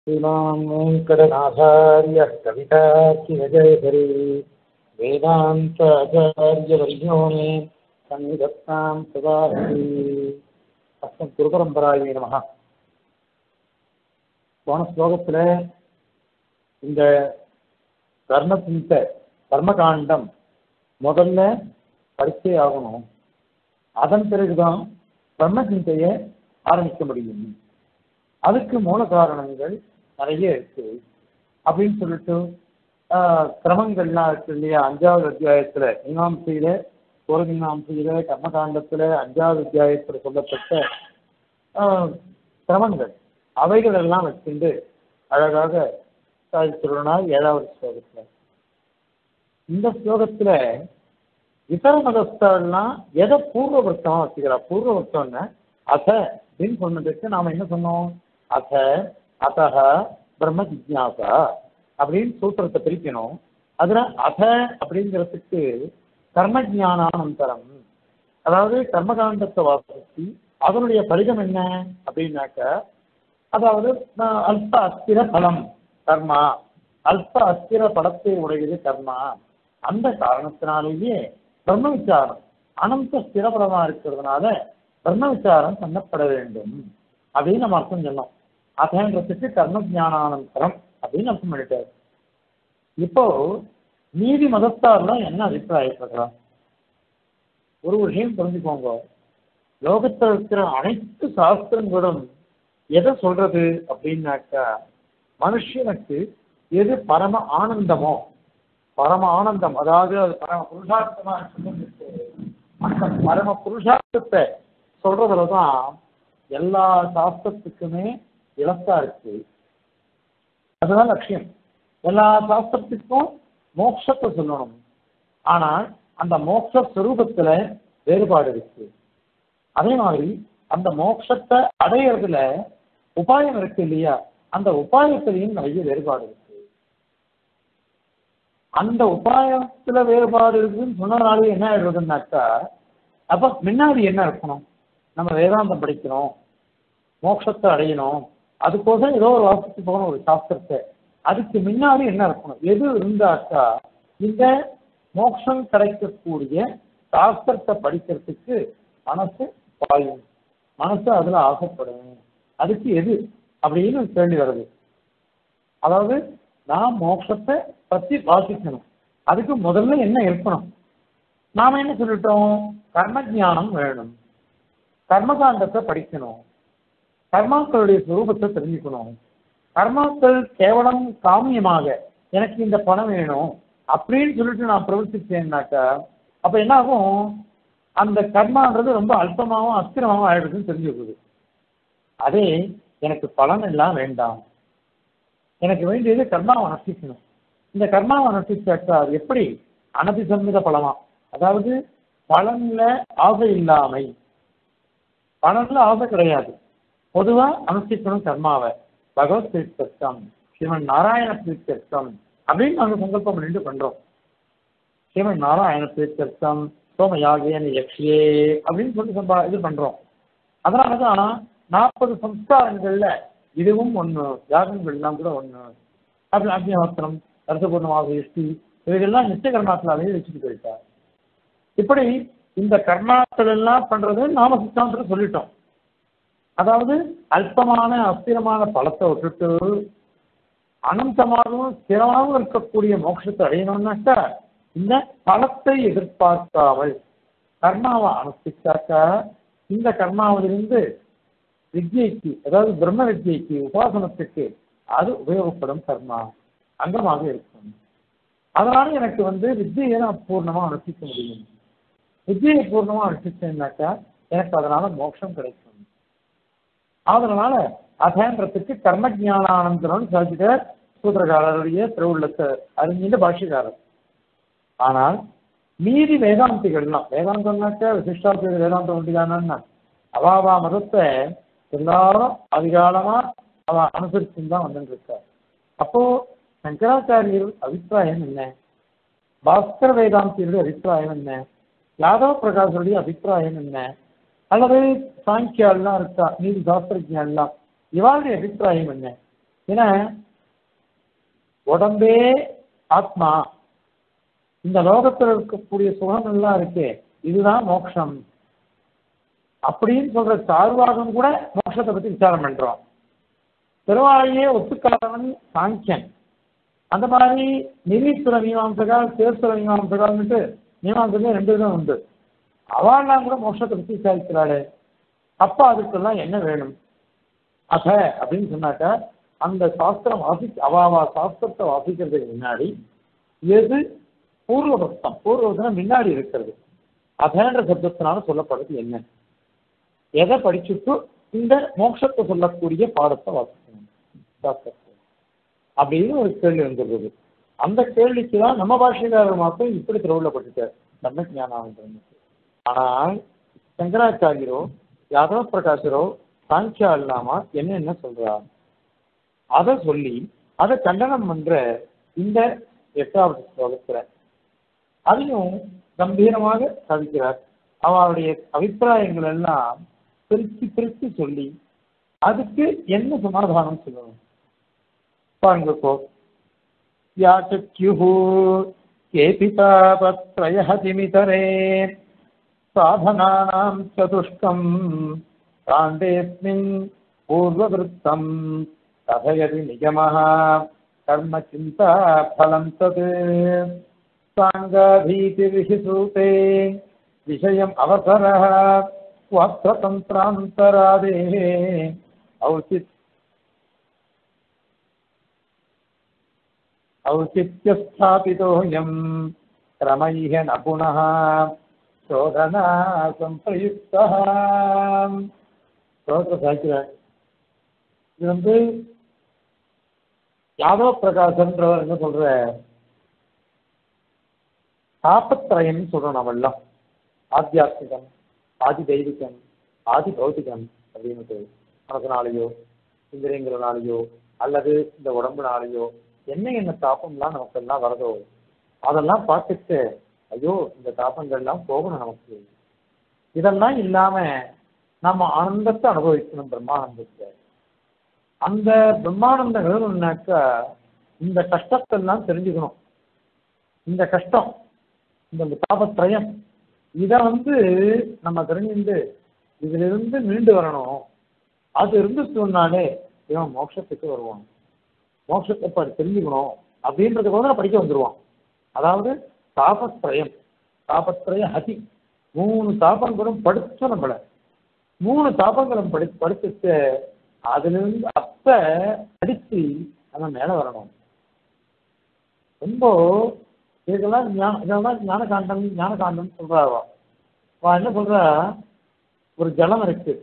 श्रीमान् वेङ्कटनाथार्यः कवितार्किरजयहरि वेदान्ताचार्यवर्यो मे सन्निधत्तां सदा हरि அஸ்மத் குருபரம்பராய நமக போன ஸ்லோகத்துல இந்த கர்ம சிந்த கர்மகாண்டம் முதல்ல படிச்சே ஆகணும் அதன் பிறகுதான் கர்ம சிந்தையை ஆரம்பிக்க முடியும் அதுக்கு மூல காரணங்கள் நிறைய இருக்கு அப்படின்னு சொல்லிட்டு ஆஹ், கிரமங்கள்லாம் இருக்கு இல்லையா அஞ்சாவது அத்தியாயத்துல மீமாம்சையில ஒரு மீமாம்சையில கர்மகாண்டத்துல அஞ்சாவது அத்தியாயத்துல சொல்லப்பட்ட ஆஹ், கிரமங்கள் அவைகள் எல்லாம் வச்சுண்டு அழகாக சாதிச்சிருந்தார் ஏழாவது ஸ்லோகத்துல இந்த ஸ்லோகத்துல இதர மதஸ்தர்லாம் எதை பூர்வபக்தமா வச்சுக்கிறா பூர்வபக்தம்னா அத அப்படின்னு சொன்னதுக்கு நாம என்ன சொன்னோம் அத அதஹ பிரம்ம ஜிக்ஞாசா அப்படின்னு சூத்திரத்தை பிரிக்கணும் அதுல அத அப்படிங்கிறதுக்கு கர்ம ஜானானந்தரம் அதாவது கர்மகாண்டத்தை வாசித்து அதனுடைய பலிதம் என்ன அப்படின்னாக்க அதாவது அஹ், அல்ப அஸ்திர பலம் கர்மா அல்ப அஸ்திர பலத்தை உடையது கர்மா அந்த காரணத்தினாலேயே பிரம்ம விசாரம் அனந்த ஸ்திரபலமா இருக்கிறதுனால பிரம்ம விசாரம் பண்ணப்பட வேண்டும் அப்படின்னு நம்ம அர்த்தம் சொன்னோம் அதன்றதுக்கு கர்ம ஜானானந்தரம் அப்படின்னு அர்த்தம் பண்ணிட்டாரு இப்போ நீதி மதத்தார்லாம் என்ன அபிப்பிராயப்படுறா ஒரு விஷயம் புரிஞ்சுக்கோங்க லோகத்தில் இருக்கிற அனைத்து சாஸ்திரங்களும் எதை சொல்றது அப்படின்னாக்கா மனுஷனுக்கு எது பரம ஆனந்தமோ பரம ஆனந்தம் அதாவது அது பரம புருஷார்த்தமா சொல்லிட்டு அந்த பரம புருஷார்த்தத்தை சொல்றதுல தான் எல்லா சாஸ்திரத்துக்குமே இலக்கா இருக்கு அதுதான் லட்சியம் எல்லா சாஸ்திரத்துக்கும் மோட்சத்தை சொல்லணும் ஆனால் அந்த மோட்ச ஸ்வரூபத்துல வேறுபாடு இருக்கு அதே மாதிரி அந்த மோட்சத்தை அடையிறதுல உபாயம் இருக்கு இல்லையா அந்த உபாயத்திலையும் நிறைய வேறுபாடு இருக்கு அந்த உபாயத்துல வேறுபாடு இருக்குன்னு சொன்னதுனால என்ன ஆயிடுறதுன்னாக்கா அப்ப முன்னாடி என்ன இருக்கணும் நம்ம வேதாந்தம் படிக்கணும் மோட்சத்தை அடையணும் அதுக்கோசம் ஏதோ ஒரு வாசித்து போகணும் ஒரு சாஸ்திரத்தை அதுக்கு முன்னாடி என்ன இருக்கணும் எது இருந்தாக்கா இந்த மோட்சம் கிடைக்கக்கூடிய சாஸ்திரத்தை படிக்கிறதுக்கு மனசு பாயும் மனசு அதுல ஆசைப்படும் அதுக்கு எது அப்படின்னு கேள்வி வருது அதாவது நான் மோட்சத்தை பத்தி வாசிக்கணும் அதுக்கு முதல்ல என்ன இருக்கணும் நாம என்ன சொல்லிட்டோம் கர்ம ஞானம் வேணும் கர்மகாண்டத்தை படிக்கணும் கர்மாக்களுடைய சுரூபத்தை தெரிஞ்சுக்கணும் கர்மாக்கள் கேவலம் காமியமாக எனக்கு இந்த பணம் வேணும் அப்படின்னு சொல்லிட்டு நான் பிரவர்த்திச்சேன்னாக்கா அப்ப என்ன ஆகும் அந்த கர்மான்றது ரொம்ப அல்பமாகவும் அஸ்திரமாகவும் ஆயிடுதுன்னு தெரிஞ்சுக்குது அதே எனக்கு பலன் எல்லாம் வேண்டாம் எனக்கு வேண்டியது கர்மாவை அனுஷ்டிக்கணும் இந்த கர்மாவை அனுஷ்டிச்சாக்கா அது எப்படி அனபிசம்மித பலமா அதாவது பலன்ல ஆசை இல்லாமை பலன்ல ஆசை கிடையாது பொதுவா அனுஷ்டிக்கணும் கர்மாவை பகவத் தீர்த்தம் ஸ்ரீமன் நாராயண தீர்த்தம் அப்படின்னு நாங்க சங்கல்பம் பண்ணிட்டு பண்றோம் ஸ்ரீமன் நாராயண தீர்த்தம் சோமயாகேன யக்ஷியே அப்படின்னு சொல்லி சம்பா இது பண்றோம் அதனாலதான் நாற்பது சம்ஸ்காரங்கள்ல இதுவும் ஒண்ணு யாகங்கள்லாம் கூட ஒண்ணு அப்படி அக்னிஹோத்திரம் ரசபூர்ணமாக யுஷ்டி இவைகள்லாம் நித்திய கர்மாக்களாவே வச்சுட்டு போயிட்டார் இப்படி இந்த கர்மாக்கள் எல்லாம் பண்றது நாம சித்தாந்தத்தை சொல்லிட்டோம் அதாவது அல்பமான அஸ்திரமான பலத்தை விட்டுட்டு அனந்தமாகவும் ஸ்திரமாகவும் இருக்கக்கூடிய மோட்சத்தை அடையணும்னாக்கா இந்த பலத்தை எதிர்பார்க்காமல் கர்மாவை அனுஷ்டிச்சாக்கா இந்த கர்மாவிலிருந்து வித்யைக்கு அதாவது பிரம்ம வித்யைக்கு உபாசனத்துக்கு அது உபயோகப்படும் கர்மா அங்கமாக இருக்கும் அதனால எனக்கு வந்து வித்தியை நான் பூர்ணமா அனுஷ்டிக்க முடியும் வித்தியை பூர்ணமா அனுஷ்டிச்சேன்னாக்கா எனக்கு அதனால மோட்சம் கிடைக்கும் அதனால அதன்றதுக்கு கர்ம ஜானானந்தரம்னு சொல்லிட்டு சூத்திரகாரருடைய திருவுள்ளத்தை அறிஞ்சிட்டு பாஷ்யக்காரர் ஆனால் மீதி வேதாந்திகள்லாம் வேதாந்தம்னாக்கா விசிஷ்டாத்வைத வேதாந்தம் உண்டுதானா அவாவா மதத்தை எல்லாரும் அதிகாலமா அவ அனுசரிச்சுன்னு தான் வந்துட்டு இருக்கார் அப்போ சங்கராச்சாரியர் அபிப்பிராயம் என்ன பாஸ்கர வேதாந்தியருடைய அபிப்பிராயம் என்ன யாதவ பிரகாசருடைய அபிப்பிராயம் என்ன அல்லது சாங்கியாலாம் இருக்கா நீதி சாஸ்திரஜான்லாம் இவாளுடைய அபிப்பிராயம் என்ன ஏன்னா உடம்பே ஆத்மா இந்த லோகத்தில் இருக்கக்கூடிய சுகங்கள்லாம் இருக்கே இதுதான் மோட்சம் அப்படின்னு சொல்ற சார்வாகம் கூட மோட்சத்தை பத்தி விசாரம் பண்றோம் திருவாழையே ஒத்துக்காதவன் சாங்கியன் அந்த மாதிரி நிரீஸ்வர மீமாம்சகால் சேஸ்வர மீமாம்சகால்னுட்டு மீமாம்சமே ரெண்டு விதம் உண்டு அவள்லாம் கூட மோட்சத்தை பத்தி விசாரிக்கிறாளே அப்ப அதுக்கெல்லாம் என்ன வேணும் அத அப்படின்னு சொன்னாக்கா அந்த சாஸ்திரம் வாசி அவாவா சாஸ்திரத்தை வாசிக்கிறதுக்கு முன்னாடி எது பூர்வபக்தம் பூர்வபக்தம் முன்னாடி இருக்கிறது அதன்ற சப்தத்தினால சொல்லப்படுறது என்ன எதை படிச்சுட்டு இந்த மோட்சத்தை சொல்லக்கூடிய பாடத்தை வாசிக்கணும் சாஸ்திரத்தை அப்படின்னு ஒரு கேள்வி வந்துருது அந்த கேள்விக்கு தான் நம்ம பாஷைக்காரர் மாத்திரம் இப்படி திருவிழப்பட்டுட்டார் தன்ன ஞானானந்தனுக்கு ஆனால் சங்கராச்சாரியரோ யாதவ பிரகாசரோ சாங்கியா இல்லாம என்ன என்ன சொல்றார் அதை சொல்லி அதை கண்டனம் பண்ற இந்த எட்டாவது ஸ்லோகத்துல அதையும் கம்பீரமாக சாதிக்கிறார் அவருடைய அபிப்பிராயங்கள் எல்லாம் பிரித்து பிரித்து சொல்லி அதுக்கு என்ன சமாதானம் சொல்லணும் பாருங்க இப்போ யாச்சக்யுः केऽपि तापत्रयहतिमितरे साधनानां चतुष्कम् काण्डेऽस्मिन् पूर्ववृत्तम् कथयति निगमः कर्मचिन्ता फलं तत् साङ्गाभीतिर्हिसूते विषयम् अवसरः स्वार्थतन्त्रान्तरादेः औचित् औचित्यस्थापितोऽयम् क्रमैः न पुनः शोधना सम्प्रयुक्तः ஸ்லோகத்தை சாய்க்கிறார் இது வந்து யாதவ பிரகாசன்றவர் என்ன சொல்ற தாபத்திரயம் சொல்றோம் நம்மெல்லாம் ஆத்தியாத்மிகம் ஆதி தெய்வீகம் ஆதி பௌத்திகம் அப்படின்னு மனசனாலேயோ இந்திரியங்களாலேயோ அல்லது இந்த உடம்புனாலேயோ என்ன என்ன தாபம்லாம் நமக்கு எல்லாம் வரதோ அதெல்லாம் பார்த்துட்டு ஐயோ இந்த தாபங்கள்லாம் போகணும் நமக்கு இதெல்லாம் இல்லாம நம்ம ஆனந்தத்தை அனுபவிக்கணும் பிரம்மானந்தத்தை அந்த பிரம்மானந்தம் எழுதணும்னாக்கா இந்த கஷ்டத்தை எல்லாம் தெரிஞ்சுக்கணும் இந்த கஷ்டம் இந்த தாபத்திரயம் இதை வந்து நம்ம தெரிஞ்சுட்டு இதுல இருந்து மீண்டு வரணும் அது இருந்துச்சுனாலே இவன் மோட்சத்துக்கு வருவான் மோட்சத்தை இப்ப தெரிஞ்சுக்கணும் அப்படின்றதுக்கு வந்து படிக்க வந்துருவான் அதாவது தாபத்திரயம் தாபத்திரய ஹதி மூணு தாபங்களும் படிச்சோம் நம்மள மூணு தாபங்களும் படி படிச்சுட்டு அதுல இருந்து அப்ப அடிச்சு நம்ம மேல வரணும் ரொம்ப இதெல்லாம் ஞான இதெல்லாம் ஞானகாண்டம் ஞானகாண்டம் சொல்றாவா அவ என்ன சொல்றா ஒரு ஜலம் இருக்கு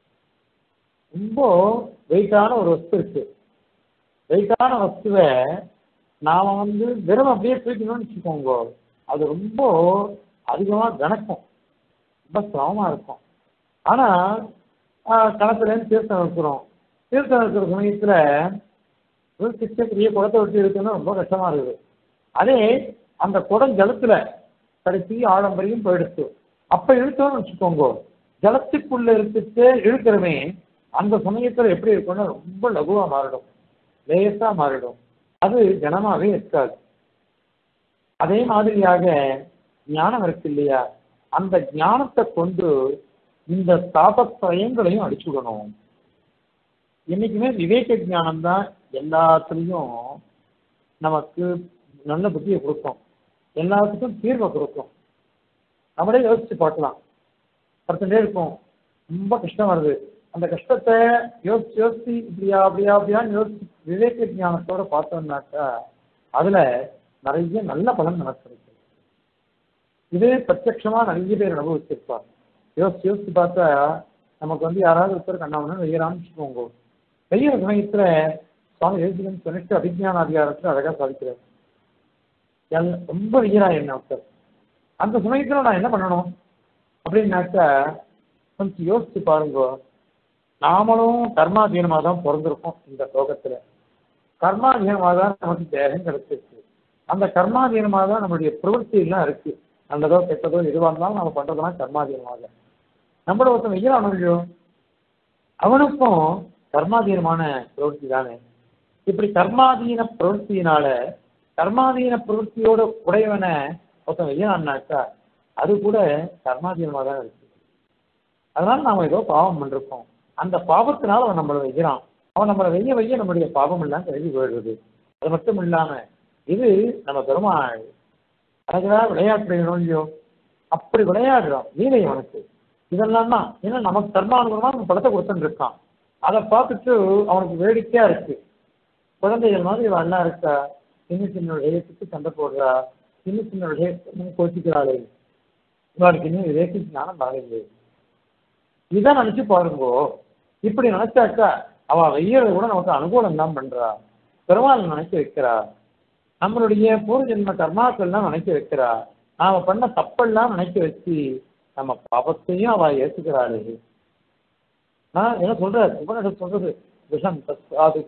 ரொம்ப வெயிட்டான ஒரு வஸ்து இருக்கு வெயிட்டான வஸ்துவை நாம வந்து வெறும் அப்படியே தூக்கணும்னு வச்சுக்கோங்க அது ரொம்ப அதிகமா கணக்கும் ரொம்ப சிரமமா இருக்கும் ஆனா கணத்துலேருந்து தீர்த்தம் வைக்கிறோம் தீர்த்தம் வைக்கிற சமயத்துல ஒரு சிச்சக்கிரிய குடத்தை விட்டு இருக்குன்னா ரொம்ப கஷ்டமா இருக்குது அதே அந்த குடம் ஜலத்துல கடைசி ஆடம்பரையும் போயிடுச்சு அப்ப இழுத்தோம்னு வச்சுக்கோங்க ஜலத்துக்குள்ள இருந்துட்டு இழுக்கிறமே அந்த சமயத்துல எப்படி இருக்கும்னா ரொம்ப லகுவா மாறிடும் லேசா மாறிடும் அது கனமாவே இருக்காது அதே மாதிரியாக ஞானம் இருக்கு இல்லையா அந்த ஞானத்தை கொண்டு இந்த தாபத்திரயங்களையும் அடிச்சுடணும் என்னைக்குமே விவேக ஞானம் தான் எல்லாத்துலேயும் நமக்கு நல்ல புத்தியை கொடுக்கும் எல்லாத்துக்கும் தீர்வை கொடுக்கும் நம்மளே யோசிச்சு பார்க்கலாம் படுத்துட்டே இருக்கும் ரொம்ப கஷ்டம் வருது அந்த கஷ்டத்தை யோசிச்சு யோசிச்சு இப்படியா அப்படியா அப்படியான்னு யோசிச்சு விவேக ஞானத்தோட பார்த்தோம்னாக்கா அதுல நிறைய நல்ல பலன் நமக்கு கிடைக்கும் இதே பிரத்யட்சமா நிறைய பேர் அனுபவிச்சிருப்பார் யோசிச்சு யோசிச்சு பார்த்தா நமக்கு வந்து யாராவது ஒருத்தர் கண்ணாமன்னு வெய்யறான்னு வச்சுக்கோங்க வெய்யற சமயத்துல சுவாமி தேசிகன் சொல்லிட்டு அபிஜான அதிகாரத்துல அழகா சாதிக்கிறார் எல் ரொம்ப வெய்யறா என்ன ஒருத்தர் அந்த சமயத்துல நான் என்ன பண்ணணும் அப்படின்னாக்கா கொஞ்சம் யோசிச்சு பாருங்க நாமளும் கர்மாதீனமாக தான் பிறந்திருக்கோம் இந்த லோகத்துல கர்மாதீனமாக தான் நமக்கு தேகம் கிடைச்சிருக்கு அந்த கர்மாதீனமாக தான் நம்மளுடைய பிரவൃத்தி எல்லாம் இருக்கு நல்லதோ கெட்டதோ எதுவாக இருந்தாலும் நம்ம பண்றதெல்லாம் கர்மாதீனமாக நம்மள ஒருத்தன் வெய்யறானோ இல்லையோ அவனுக்கும் கர்மாதீனமான பிரவೃத்தி தானே இப்படி கர்மாதீன பிரவೃತ್ತಿயினால கர்மாதீன பிரவೃತ್ತಿயோட உடையவனை ஒருத்தன் வெய்யான்னாக்கா அது கூட கர்மாதீனமாக தான் இருக்கு அதனால நாம ஏதோ பாவம் பண்ணிருக்கோம் அந்த பாவத்தினால அவன் நம்மளை வெய்கிறான் அவன் நம்மளை வெய்ய வெய்ய நம்முடைய பாவம் எல்லாம் கழுவி போயிடுறது அது மட்டும் இல்லாம இது நம்ம பெருமாள் அதுதான் விளையாட்டு இல்லையோ அப்படி விளையாடுறோம் லீலை அவனுக்கு இதெல்லாம் தான் ஏன்னா நமக்கு கர்மானுகுணமா நம்ம படத்தை கொடுத்துட்டு இருக்கான் அதை பார்த்துட்டு அவனுக்கு வேடிக்கையா இருக்கு குழந்தைகள் மாதிரி இவன் அண்ணா இருக்கா சின்ன சின்ன விஷயத்துக்கு சண்டை போடுறா சின்ன சின்ன விஷயத்துக்கு கோச்சிக்கிறாளே இவளுக்கு இன்னும் விவேக்கு ஞானம் வரலையே இதை நினைச்சு பாருங்கோ இப்படி நினைச்சாக்கா அவ வெய்யறது கூட நமக்கு அனுகூலம் தான் பண்றா பெருமாள் நினைக்க வைக்கிறா நம்மளுடைய பூர்வ ஜென்ம கர்மாக்கள்லாம் நினைக்க வைக்கிறா நாம பண்ண தப்பெல்லாம் நினைக்க வச்சு நம்ம பாபத்தையும் அவ ஏத்துக்கிறாளே நான் என்ன சொல்றேன் உபனிஷத் சொல்றது விஷம் அது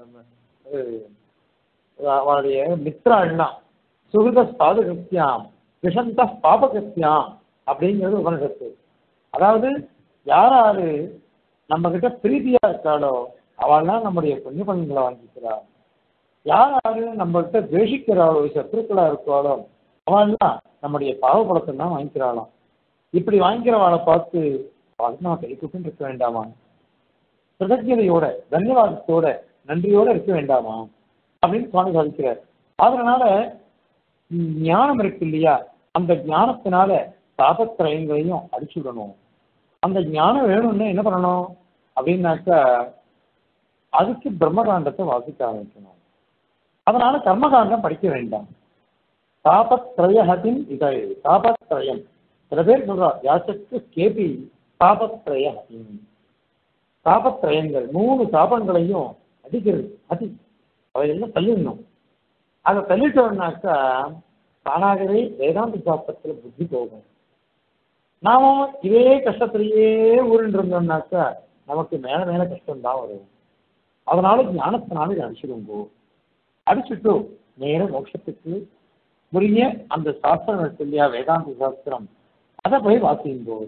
அவளுடைய மித்ராள்லாம் சுகிருத சாது கிருத்தியாம் விஷந்த பாபகிருத்தியாம் அப்படிங்கிறது உபனிஷத்து அதாவது யாராரு நம்ம கிட்ட பிரீதியா இருக்காளோ அவள்லாம் நம்முடைய புண்ணிய பலன்களை வாங்கிக்கிறா யார் யாரு நம்ம கிட்ட துவேஷிக்கிறாளோ சத்துருக்களா இருக்காளோ அவள்லாம் நம்முடைய பாவபலத்தை தான் வாங்கிக்கிறாளாம் இப்படி வாங்கிக்கிறவாளை பார்த்து அவளுக்கு நம்ம கை கூப்பிட்டு இருக்க வேண்டாமா கிருதஜதையோட தன்யவாதத்தோட நன்றியோட இருக்க வேண்டாமா அப்படின்னு சுவாமி சாதிக்கிறார் அதனால ஞானம் இருக்கு இல்லையா அந்த ஞானத்தினால தாபத்திரயங்களையும் அடிச்சு விடணும் அந்த ஞானம் வேணும்னு என்ன பண்ணணும் அப்படின்னாக்கா அதுக்கு பிரம்மகாண்டத்தை வாசிக்க ஆரம்பிக்கணும் அதனால கர்மகாண்டம் படிக்க வேண்டாம் தாபத்ரயஹதின் இதை தாபத்ரயம் சில பேர் சொல்றா யாசக்கு கேபி தாபத்ரயஹதின் தாபத்ரயங்கள் மூணு தாபங்களையும் அடிக்கிறது அதி அவையெல்லாம் தள்ளிடணும் அதை தள்ளிட்டோம்னாக்கா தானாகவே வேதாந்த சாஸ்திரத்தில் புத்தி போகும் நாம இதே கஷ்டத்திலேயே ஊரில் இருந்தோம்னாக்கா நமக்கு மேல மேல கஷ்டம் தான் வரும் அதனால ஞானத்தினால இதை அடிச்சிடுங்கோ அடிச்சுட்டு நேர மோட்சத்துக்கு உரிய அந்த சாஸ்திரம் இருக்கு இல்லையா வேதாந்த சாஸ்திரம் அதை போய் வாசியுங்கோ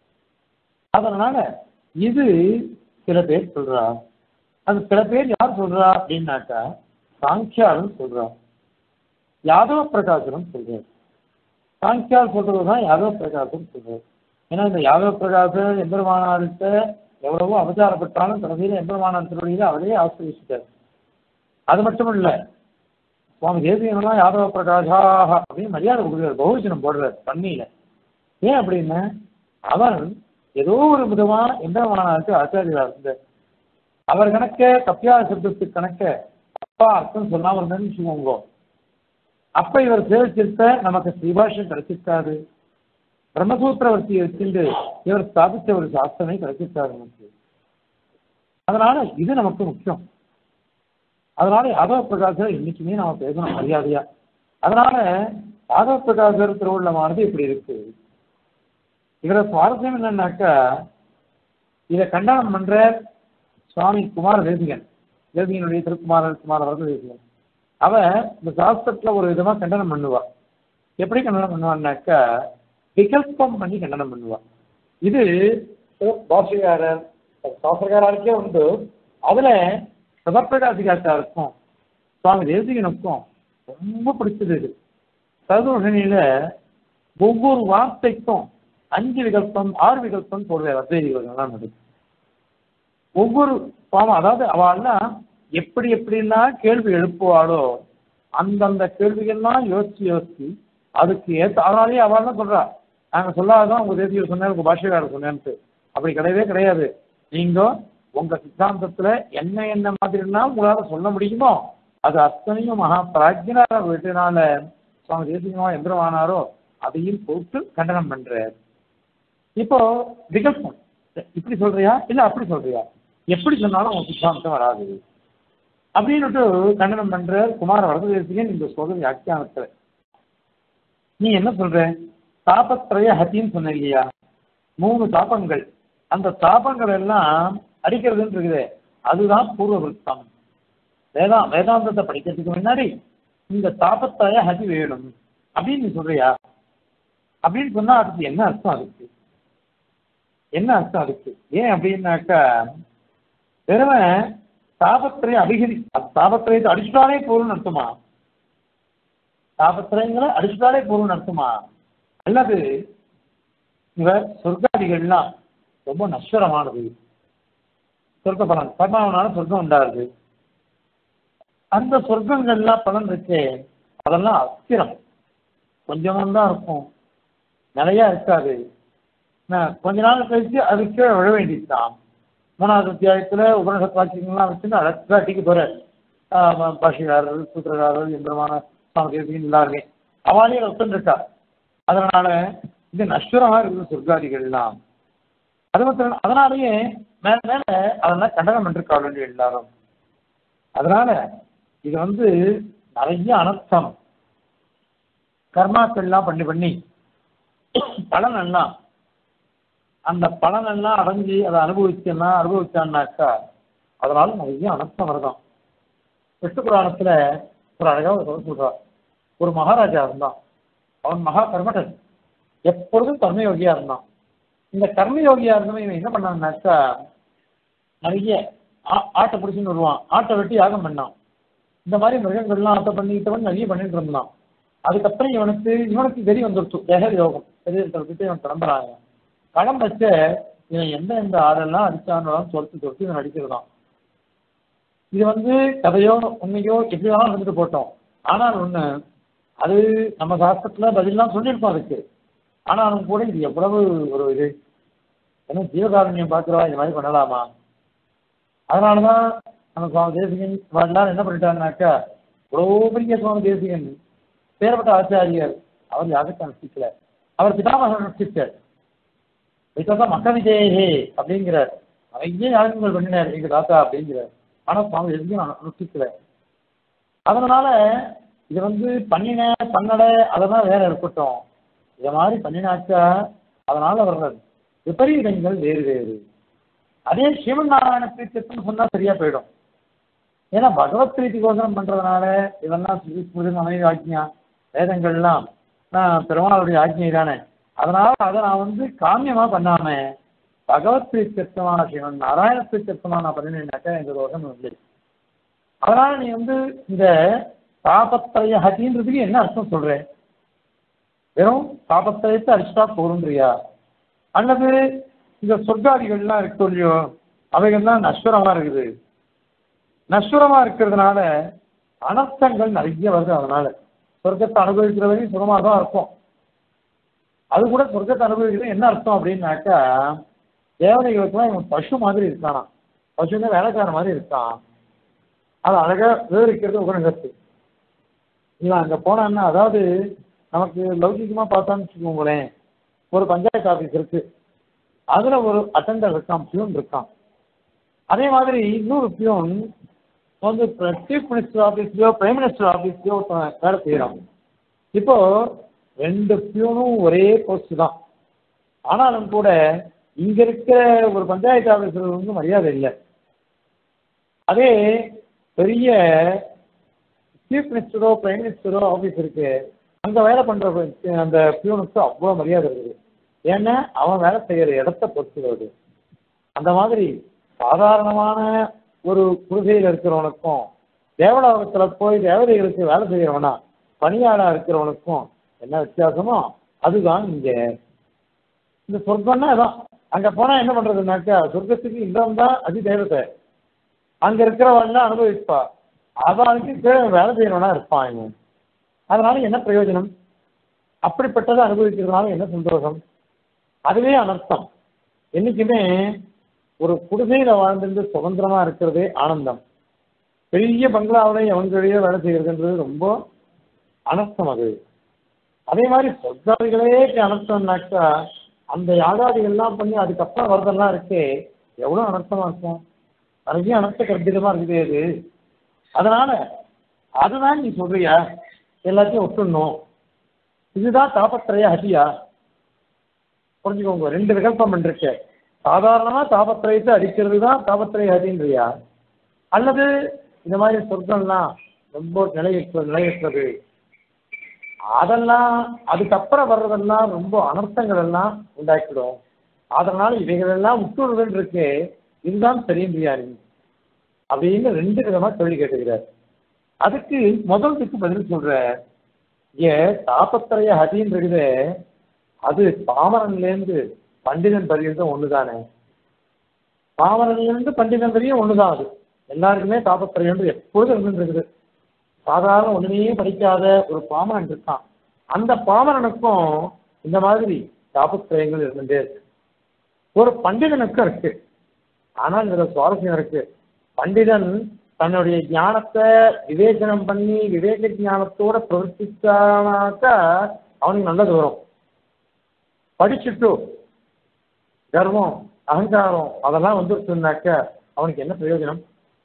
அதனால இது சில பேர் சொல்றா அது சில பேர் யார் சொல்றா அப்படின்னாக்கா சாங்கியாலும் சொல்றா யாதவ பிரகாசனம் சொல்றாரு சாங்கியால் சொல்றது தான் யாதவ பிரகாசம் சொல்றாரு ஏன்னா இந்த யாதவ பிரகாசம் எம்பெருமானார்கிட்ட எவ்வளவோ அவதாரப்பட்டாலும் கடைசியில் எம்பெருமானார் திருவடியில் அவரே ஆசிரியர் அது மட்டும் இல்ல சுவாமி தேசியம்லாம் யாதவ பிரகாஷாக அப்படின்னு மரியாதை கொடுக்குறாரு பகுஜனம் போடுறாரு பண்ணியில ஏன் அப்படின்னா அவர் ஏதோ ஒரு விதமா எம்பெருமானாருக்கு ஆச்சாரியராக இருந்தார் அவர் கணக்க கப்பியா சப்தத்துக்கு கணக்க அப்பா அர்த்தம் சொல்லாம இருந்தேன்னு வச்சுக்கோங்க அப்ப இவர் சேவிச்சிருத்த நமக்கு ஸ்ரீபாஷ்யம் கிடைச்சிருக்காது பிரம்மசூத்திரவர்த்தியை வச்சுட்டு இவர் ஸ்தாபித்த ஒரு சாஸ்திரமே கிடைச்சிருக்காரு நமக்கு அதனால இது நமக்கு முக்கியம் அதனால யாதவ பிரகாசர் இன்னைக்குமே நாம பேசணும் மரியாதையா அதனால யாதவ பிரகாசர் திருவுள்ளமானது இப்படி இருக்கு இதுல சுவாரஸ்யம் என்னன்னாக்கா இதை கண்டனம் பண்ற சுவாமி குமார தேசிகன் தேசிகனுடைய திருக்குமார குமார வரத தேசிகன் அவ இந்த சாஸ்திரத்துல ஒரு விதமா கண்டனம் பண்ணுவா எப்படி கண்டனம் பண்ணுவான்னாக்கா விகல்பம் பண்ணி கண்டனம் பண்ணுவா இது பாஷைக்காரர் சாஸ்திரக்காரருக்கே உண்டு அதுல சிவப்பிரகாசிகாச்சாருக்கும் சுவாமி தேசிகனுக்கும் ரொம்ப பிடிச்சது இது சதுர்ஷனியில ஒவ்வொரு வார்த்தைக்கும் அஞ்சு விகல்பம் ஆறு விகல்பம் போடுவார் அத்வைதிகள் அது ஒவ்வொரு பாவம் அதாவது அவள்லாம் எப்படி எப்படிலாம் கேள்வி எழுப்புவாளோ அந்தந்த கேள்விகள்லாம் யோசிச்சு யோசிச்சு அதுக்கு ஏற்ற அதனாலேயே அவள் தான் சொல்றா நாங்க சொல்லாதான் உங்க தேசியர் சொன்னேன் உங்க பாஷைக்காரர் சொன்னேன்ட்டு அப்படி கிடையவே கிடையாது நீங்க உங்க சித்தாந்தத்துல என்ன என்ன மாதிரிலாம் உங்களால சொல்ல முடியுமோ அது அத்தனையும் மகா பிராஜ்யனார வீட்டினால சுவாமி தேசியமா எந்திரமானாரோ அதையும் போட்டு கண்டனம் பண்றார் இப்போ விகல்பம் இப்படி சொல்றியா இல்ல அப்படி சொல்றியா எப்படி சொன்னாலும் உன் சித்தாந்தம் வராது அப்படின்னுட்டு கண்டனம் பண்ற குமார வரதேசிகன் இந்த சொல்ற வியாக்கியானத்துல நீ என்ன சொல்ற தாபத்திரய ஹத்தின்னு சொன்ன இல்லையா மூணு தாபங்கள் அந்த தாபங்கள் எல்லாம் அடிக்கிறதுன்னு இருக்குது அதுதான் பூர்வ விருத்தம் வேதா வேதாந்தத்தை படிக்கிறதுக்கு முன்னாடி இந்த தாபத்திரய ஹதி வேணும் அப்படின்னு நீ சொல்றியா அப்படின்னு சொன்னா அதுக்கு என்ன அர்த்தம் அதுக்கு என்ன அர்த்தம் அதுக்கு ஏன் அப்படின்னாக்கா வெறுமன் தாபத்திரையை அடிக்கடி தாபத்திரையத்தை அடிச்சுட்டாலே போதும்னு அர்த்தமா தாபத்திரைங்களை அடிச்சுட்டாலே போதும்னு அர்த்தமா அல்லது இவர் சொர்க்காதிகள்லாம் ரொம்ப நஷ்டரமானது சொர்க்க பலன் கர்மாவனால சொர்க்கம் உண்டாருது அந்த சொர்க்கங்கள்லாம் பலன் இருக்கே அதெல்லாம் அஸ்திரம் கொஞ்சமாக தான் இருக்கும் நிறைய இருக்காது நான் கொஞ்ச நாள் கழிச்சு அது கீழே விழ வேண்டியதுதான் மூணாவது அத்தியாயத்துல உபனிஷத் வாக்கியங்கள்லாம் வச்சுன்னு அழகா அடிக்க போறார் பாஷிகாரர் சூத்திரகாரர் எந்திரமான சாமதேவின் எல்லாருமே அவளே ஒத்துருக்கா அதனால இது நஷ்டரமா இருக்குது சொர்க்காதிகள்லாம் அது மட்டும் அதனாலேயே மேல மேல அதெல்லாம் கண்டனம் பண்ணிருக்காள் எல்லாரும் அதனால இது வந்து நிறைய அனர்த்தம் கர்மாக்கள்லாம் பண்ணி பண்ணி பலன் எல்லாம் அந்த பலன் எல்லாம் அடைஞ்சு அதை அனுபவிச்சேன்னா அனுபவிச்சான்னாக்கா அதனால நிறைய அனர்த்தம் வருதான் விஷ்ணு புராணத்துல ஒரு அழகா ஒரு சொல்றார் ஒரு மகாராஜா இருந்தான் அவன் மகா கர்மடன் எப்பொழுதும் கர்மயோகியா இருந்தான் இந்த கர்மயோகியா இருந்தவன் இவன் என்ன பண்ணான்னாக்கா நிறைய ஆட்டை பிடிச்சின்னு வருவான் ஆட்டை வெட்டி யாகம் பண்ணான் இந்த மாதிரி மிருகங்கள்லாம் ஆட்டை பண்ணிக்கிட்டவன் நிறைய பண்ணிட்டு இருந்தான் அதுக்கப்புறம் இவனுக்கு இவனுக்கு வெறி வந்துருச்சு தேக யோகம் பெரியவர்கிட்ட இவன் கிளம்புறாங்க கிளம்பச்ச இவன் எந்த எந்த ஆடெல்லாம் அடிச்சான்னு தொடுத்து தொடுத்து இவன் அடிக்கிறதான் இது வந்து கதையோ உண்மையோ எப்படி வேணாலும் இருந்துட்டு போட்டோம் ஆனால் ஒண்ணு அது நம்ம சாஸ்திரத்துல பதிலாம் சொல்லியிருக்கோம் அதுக்கு ஆனாலும் கூட இது எவ்வளவு ஒரு இது ஏன்னா ஜீவகாரண்யம் பார்க்குறவா இந்த மாதிரி பண்ணலாமா அதனாலதான் நம்ம சுவாமி தேசிகன் எல்லாரும் என்ன பண்ணிட்டாருனாக்கா இவ்வளோ பெரிய சுவாமி தேசிகன் பேரப்பட்ட ஆச்சாரியர் அவர் யாகத்தை அனுஷ்டிக்கல அவர் பிதாமகன் அனுஷ்டிச்சார் இதுதான் மக்க விஜயஹே அப்படிங்கிறார் நிறைய யாகங்கள் பண்ணினார் எங்க தாத்தா அப்படிங்கிறார் ஆனா சுவாமி எதுவும் அனுஷ்டிக்கல அதனால இது வந்து பண்ணின பண்ணல அதெல்லாம் வேற இருக்கட்டும் இதை மாதிரி பண்ணினாச்சா அதனால வர்றது விபரீதங்கள் வேறு வேறு அதே சிவன் நாராயண பிரீத்தியத்துன்னு சொன்னா சரியா போயிடும் ஏன்னா பகவத் பிரீத்திகோசரம் பண்றதுனால இதெல்லாம் ஸ்மிருதி அமைதி ஆக்ஞா வேதங்கள்லாம் நான் பெருமாளுடைய ஆக்ஞை தானே அதனால அதை நான் வந்து காமியமா பண்ணாம பகவத் பிரீத்தியமான சிவன் நாராயண பிரீத்தியமா நான் பண்ணினேன்னாக்கா எந்த தோஷம் இல்லை அதனால நீ வந்து இந்த தாபத்திரய ஹதின்றதுக்கு என்ன அர்த்தம் சொல்றேன் வெறும் தாபத்திரயத்தை அடிச்சுட்டா போருன்றியா அல்லது இந்த சொர்க்காதிகள்லாம் இருக்கு இல்லையோ அவைகள்லாம் நஸ்வரமா இருக்குது நஸ்வரமா இருக்கிறதுனால அனர்த்தங்கள் நிறைய வருது அதனால சொர்க்கத்தை அனுபவிக்கிற வரையும் சுகமாக தான் இருக்கும் அது கூட சொர்க்கத்தை அனுபவிக்கிறது என்ன அர்த்தம் அப்படின்னாக்கா தேவதைகளுக்குலாம் இவன் பசு மாதிரி இருக்கானா பசுங்க வேலைக்கார மாதிரி இருக்கான் அது அழகா விவரிக்கிறது உபநிடத்து இவன் அங்க போனான்னா அதாவது நமக்கு லௌகிகமா பார்த்தான்னு வச்சுக்கோங்களேன் ஒரு பஞ்சாயத்து ஆஃபீஸ் இருக்கு அதுல ஒரு அட்டண்டர் இருக்கான் பியூன் இருக்கான் அதே மாதிரி இன்னொரு பியூன் வந்து சீஃப் மினிஸ்டர் ஆஃபீஸ்லயோ பிரைம் மினிஸ்டர் ஆஃபீஸ்லயோ வேலை செய்யறான் இப்போ ரெண்டு பியூனும் ஒரே போஸ்ட் தான் ஆனாலும் கூட இங்க இருக்கிற ஒரு பஞ்சாயத்து ஆஃபீஸர் வந்து மரியாதை இல்லை அதே பெரிய சீஃப் மினிஸ்டரோ பிரைம் மினிஸ்டரோ ஆஃபீஸ் இருக்கு அங்க வேலை பண்ற அந்த பியூனுக்கு அவ்வளோ மரியாதை இருக்குது ஏன்னா அவன் வேலை செய்யற இடத்த பொறுத்துவது அந்த மாதிரி சாதாரணமான ஒரு குருகையில் இருக்கிறவனுக்கும் தேவலோகத்துல போய் தேவதைகளுக்கு வேலை செய்யறவனா பணியாளா இருக்கிறவனுக்கும் என்ன வித்தியாசமோ அதுதான் இங்க இந்த சொர்க்கம்னா அதான் அங்க போனா என்ன பண்றதுனாக்கா சொர்க்கத்துக்கு இல்லம் தான் அதி தேவதை அங்க இருக்கிறவன் அனுபவிப்பா அவனுக்கு கீழே வேலை செய்யறவனா இருப்பான் இவன் அதனால என்ன பிரயோஜனம் அப்படிப்பட்டதை அனுபவிக்கிறதுனால என்ன சந்தோஷம் அதுவே அனர்த்தம் என்னைக்குமே ஒரு குடிசையில வாழ்ந்துட்டு சுதந்திரமா இருக்கிறதே ஆனந்தம் பெரிய பங்களாவில் எவன்களையோ வேலை செய்யறதுன்றது ரொம்ப அனர்த்தம் அது அதே மாதிரி சொர்க்காதிகளே அனர்த்தம்னாக்கா அந்த யாகாதிகள்லாம் பண்ணி அதுக்கப்புறம் வரதெல்லாம் இருக்கே எவ்வளவு அனர்த்தமா இருக்கும் நிறைய அனர்த்த கற்பிதமா இருக்குது அது அதனால அதுதான் நீ சொல்றியா எல்லாத்தையும் ஒட்டுணும் இதுதான் தாபத்திரையா ஹதியா புரிஞ்சுக்கோங்க ரெண்டு விகல்பம் பண்ணிருக்க சாதாரணமா தாபத்திரயத்தை அடிக்கிறது தான் தாபத்திரை ஹதின்றியா அல்லது இந்த மாதிரி சொற்கள்லாம் ரொம்ப நிலையற்ற நிலையற்றது அதெல்லாம் அதுக்கப்புறம் வர்றதெல்லாம் ரொம்ப அனர்த்தங்கள் எல்லாம் உண்டாக்கிடும் அதனால இவைகள் எல்லாம் உட்கொள்வது இருக்கு இதுதான் தெரியும் பிரியாணி அப்படின்னு ரெண்டு விதமா கேள்வி கேட்டுக்கிறார் அதுக்கு முதல்துக்கு பதில் சொல்ற ஏ தாபத்திரைய ஹதின்றது அது பாமரன்லேருந்து பண்டிதன் பரியந்தம் ஒண்ணுதானே பாமரன்லேருந்து பண்டிதன் வரையும் ஒண்ணுதான் அது எல்லாருக்குமே தாபத்திரையம் எப்பொழுதும் இருந்துருக்குது சாதாரண ஒண்ணுமே படிக்காத ஒரு பாமரன் இருக்கான் அந்த பாமரனுக்கும் இந்த மாதிரி தாபத்திரயங்கள் இருந்துட்டே இருக்கு ஒரு பண்டிதனுக்கும் இருக்கு ஆனால் இதுல சுவாரஸ்யம் இருக்கு பண்டிதன் தன்னுடைய ஞானத்தை விவேச்சனம் பண்ணி விவேக ஞானத்தோட பிரவர்த்திச்சானாக்கா அவனுக்கு நல்லது வரும் படிச்சுட்டு கர்வம் அகங்காரம் அதெல்லாம் வந்துருச்சுனாக்க அவனுக்கு என்ன பிரயோஜனம்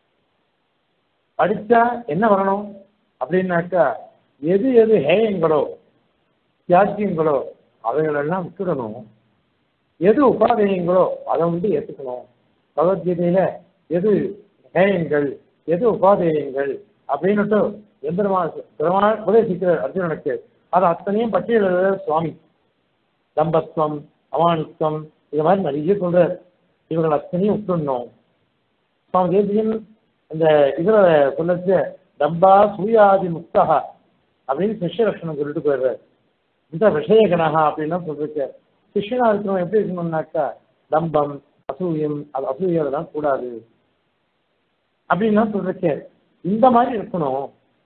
படிச்சா என்ன வரணும் அப்படின்னாக்கா எது எது ஹேயங்களோ தியாகியங்களோ அவைகளெல்லாம் விட்டுடணும் எது உபாதேயங்களோ அதை வந்து ஏற்றுக்கணும் பகவத்கீதையில எது ஹேயங்கள் எது உபாதேயங்கள் அப்படின்னுட்டு எம்பெருமான் பெருமாள் உபதேசிக்கிறார் அர்ஜுனனுக்கு அது அத்தனையும் பட்டியலிட சுவாமி தம்பத்வம் அமானித்வம் இது மாதிரி நிறைய சொல்றார் இவர்கள் அத்தனையும் விட்டுடணும் சுவாமி தேசியன் இந்த இதுல சொல்லச்சு தம்பா சூயாதி முக்தகா அப்படின்னு சிஷ்ய லட்சணம் சொல்லிட்டு போயிடுறாரு இந்த விஷயகனகா அப்படின்லாம் சொல்லிருக்கு சிஷ்யனா இருக்கிறவன் எப்படி இருக்கணும்னாக்கா தம்பம் அசூயம் அது அசூயம் அதெல்லாம் கூடாது அப்படின்லாம் சொல்லிருக்கு இந்த மாதிரி இருக்கணும்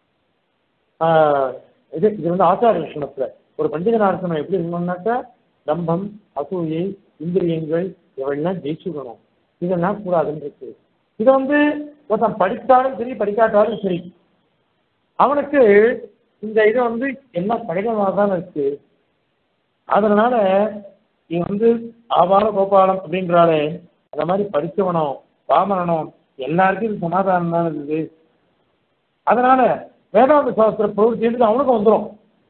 ஆஹ் இது இது வந்து ஆச்சார லட்சணத்துல ஒரு பண்டிதனா இருக்கணும் எப்படி இருக்கணும்னாக்கா தம்பம் அசூயை இந்திரியங்கள் இவையெல்லாம் ஜெயிச்சுக்கணும் இதெல்லாம் கூடாதுன்னு இருக்கு இதை வந்து ஒருத்தன் படித்தாலும் சரி படிக்காட்டாலும் சரி அவனுக்கு இந்த இது வந்து எல்லாம் கடினமாக தான் இருக்கு அதனால நீ வந்து ஆபார கோபாலம் அப்படின்றாலே அந்த மாதிரி படிச்சவனோ பாமரனும் எல்லாருக்கும் இது சமாதானம் தான் இருக்குது அதனால வேதாந்த சாஸ்திர பிரவருத்தி அவனுக்கும் வந்துடும்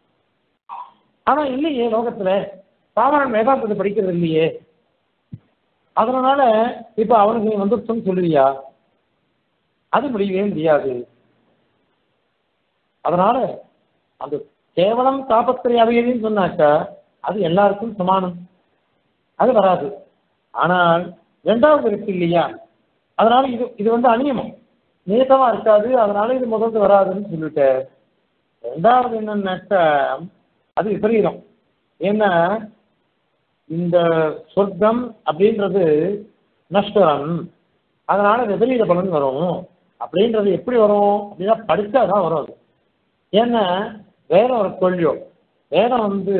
ஆனா இல்லையே லோகத்துல பாமரன் வேதாந்தத்தை படிக்கிறது இல்லையே அதனால இப்ப அவனுக்கு நீ வந்துருச்சுன்னு சொல்லுவியா அது முடியவே முடியாது அதனால அந்த கேவலம் தாபத்திரை அவையதுன்னு சொன்னாக்கா அது எல்லாருக்கும் சமானம் அது வராது ஆனால் ரெண்டாவது இருக்கு இல்லையா அதனால இது இது வந்து அநியமம் நியத்தமா இருக்காது அதனால இது முதல்ல வராதுன்னு சொல்லிட்டேன் ரெண்டாவது என்னன்னாக்கா அது விபரீதம் ஏன்னா இந்த சொர்க்கம் அப்படின்றது நஷ்டம் அதனால விபரீத பலன் வரும் அப்படின்றது எப்படி வரும் அப்படின்னா படிச்சாதான் வரும் அது ஏன்னா வேதம் ஒரு கொள்ளியோ வேதம் வந்து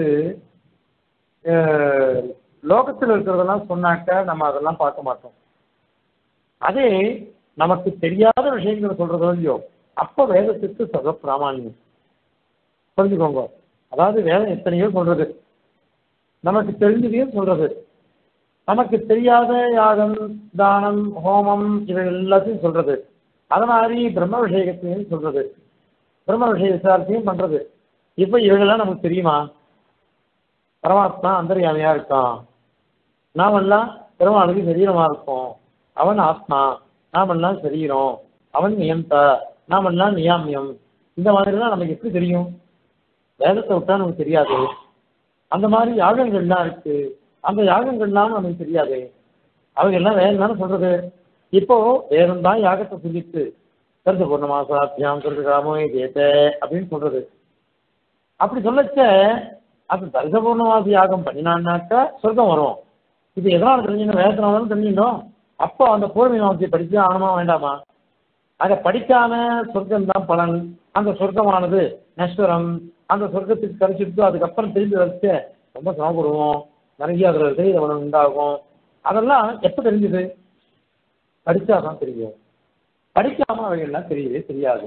அஹ், லோகத்தில் இருக்கிறதெல்லாம் சொன்னாக்க நம்ம அதெல்லாம் பார்க்க மாட்டோம் அதே நமக்கு தெரியாத விஷயங்களை சொல்றதோ இல்லையோ அப்ப வேதத்துக்கு சர்வ பிராமாணியம் புரிஞ்சுக்கோங்க அதாவது வேதம் எத்தனையோ சொல்றது நமக்கு தெரிஞ்சதையும் சொல்றது நமக்கு தெரியாத யாகம் தானம் ஹோமம் இவை எல்லாத்தையும் சொல்றது அது மாதிரி பிரம்ம விஷயத்தையும் சொல்றது பிரம்ம விஷய விசாரத்தையும் பண்றது இப்ப இவைகள்லாம் நமக்கு தெரியுமா பரமாத்மா அந்தர்யாமியா இருக்கான் நாமெல்லாம் பெருமாளுக்கு சரீரமா இருக்கோம் அவன் ஆத்மா நாமெல்லாம் சரீரம் அவன் நியந்தா நாமெல்லாம் நியாமியம் இந்த மாதிரிலாம் நமக்கு எப்படி தெரியும் வேதத்தை விட்டா நமக்கு தெரியாது அந்த மாதிரி யாகங்கள்லாம் இருக்கு அந்த யாகங்கள்லாம் நமக்கு தெரியாது அவங்க எல்லாம் வேதம் தானே சொல்றது இப்போ வேதம் தான் யாகத்தை சொல்லிட்டு கருத்து பூர்ணமாசாத்தியம் கருத்து காமோ கேட்ட அப்படின்னு சொல்றது அப்படி சொல்லச்ச அது தரிச பூர்ணமாசி யாகம் பண்ணினான்னாக்கா சொர்க்கம் வரும் இது எதனால தெரிஞ்சுக்கணும் வேதத்தினாலும் தெரிஞ்சுக்கணும் அப்போ அந்த பூர்ணிமாவசியை படிச்சு ஆகணுமா வேண்டாமா அதை படிக்காம சொர்க்கம் தான் பலன் அந்த சொர்க்கமானது நஷ்வரம் அந்த சொர்க்கத்துக்கு கழிச்சுட்டு அதுக்கப்புறம் திரும்பி வச்சு ரொம்ப சிரமப்படுவோம் நிறைய அதில் விபரீத பலன் உண்டாகும் அதெல்லாம் எப்போ தெரிஞ்சுது படிச்சாதான் தெரியும் படிக்காம அவைகள்லாம் தெரியவே தெரியாது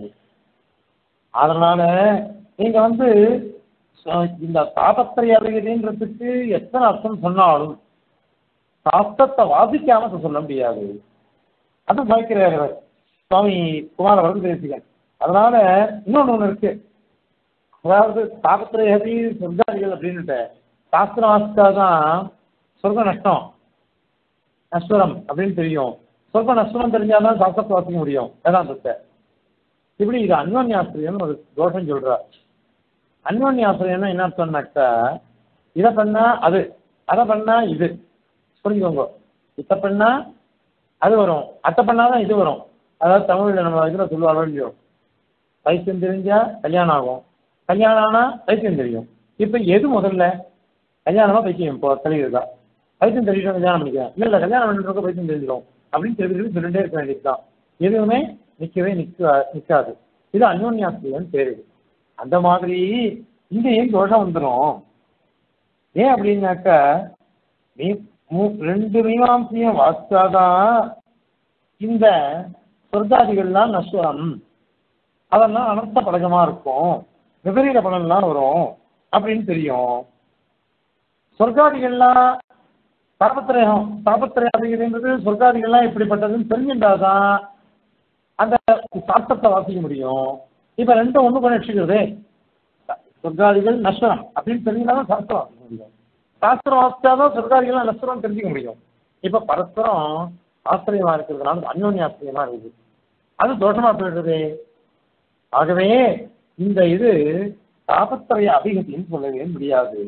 அதனால நீங்க வந்து அஹ், இந்த தாபத்திரை அறிகிறதுன்றதுக்கு எத்தனை அர்த்தம் சொன்னாலும் சாஸ்திரத்தை வாசிக்காம அதை சொல்ல முடியாது அது பயக்கிறார் அவர் சுவாமி குமார வரது பேசிகள் அதனால இன்னொன்று ஒன்று இருக்கு அதாவது தாபத்திரை ஹரி சொர்க்காதிகள் அப்படின்னுட்டு சாஸ்திரம் வாசிச்சாதான் சொர்க்க நஷ்டம் நஷ்வரம் அப்படின்னு தெரியும் சொர்க்க நஷ்டம் தெரிஞ்சாதான் சாஸ்திரத்தை வாசிக்க முடியும் வேதாந்தத்தை இப்படி இது அன்வன்யாசிரியம்னு ஒரு தோஷம் சொல்றார் அன்வன்யாசிரியம்னா என்ன சொன்னாக்கா இதை பண்ணா அது அதை பண்ணா இது புரிஞ்சுக்கோங்க இதை பண்ணா அது வரும் அத்தை பண்ணாதான் இது வரும் அதாவது தமிழ்ல நம்ம இதில் சொல்லுவாங்க இல்லையோ பைத்தியம் தெரிஞ்சா கல்யாணம் ஆகும் கல்யாணம் ஆனா பைத்தியம் தெரியும் இப்போ எது முதல்ல கல்யாணமா பைத்தியம் இப்போ தெரியுதா பைத்தியம் தெரிஞ்சுட்டு கல்யாணம் பண்ணிக்கிறேன் இல்லை இல்லை கல்யாணம் பண்ணிட்டு பைத்தியம் தெரிஞ்சிடும் அப்படின்னு தெரிஞ்சு சொல்லிட்டே இருக்க வேண்டியதுதான் எதுவுமே நிற்கவே நிற்க நிற்காது இது அந்யோன்யாஸ்திரம்னு பேரு அந்த மாதிரி இங்க ஏன் தோஷம் வந்துடும் ஏன் அப்படின்னாக்கா மீ மூ- ரெண்டு மீமாம்சையும் வாசிச்சாதான் இந்த சொர்க்காதிகள்லாம் நஷ்டம் அதெல்லாம் அனர்த்த பழக்கமா இருக்கும் விபரீத பலன்லாம் வரும் அப்படின்னு தெரியும் சொர்க்காதிகள்லாம் தாபத்திரயம் தாபத்திரயாதிகள்ன்றது சொர்க்காதிகள்லாம் எப்படிப்பட்டதுன்னு தெரிஞ்சுட்டாதான் அந்த சாஸ்திரத்தை வாசிக்க முடியும் இப்ப ரெண்டும் ஒண்ணு பண்ணி வச்சுக்கிறதே சொர்க்காதிகள் நஷ்டம் அப்படின்னு தெரிஞ்சாதான் சாஸ்திரம் வாசிக்க முடியும் சாஸ்திரம் வாசிச்சாதான் சொர்க்காதிகள் நஷ்டம் தெரிஞ்சுக்க முடியும் இப்ப பரஸ்பரம் ஆசிரியமா இருக்கிறதுனால அந்யோன்ய ஆசிரியமா இருக்குது அது தோஷமா போயிடுறது ஆகவே இந்த இது தாபத்திரய அபிகத்தின்னு சொல்லவே முடியாது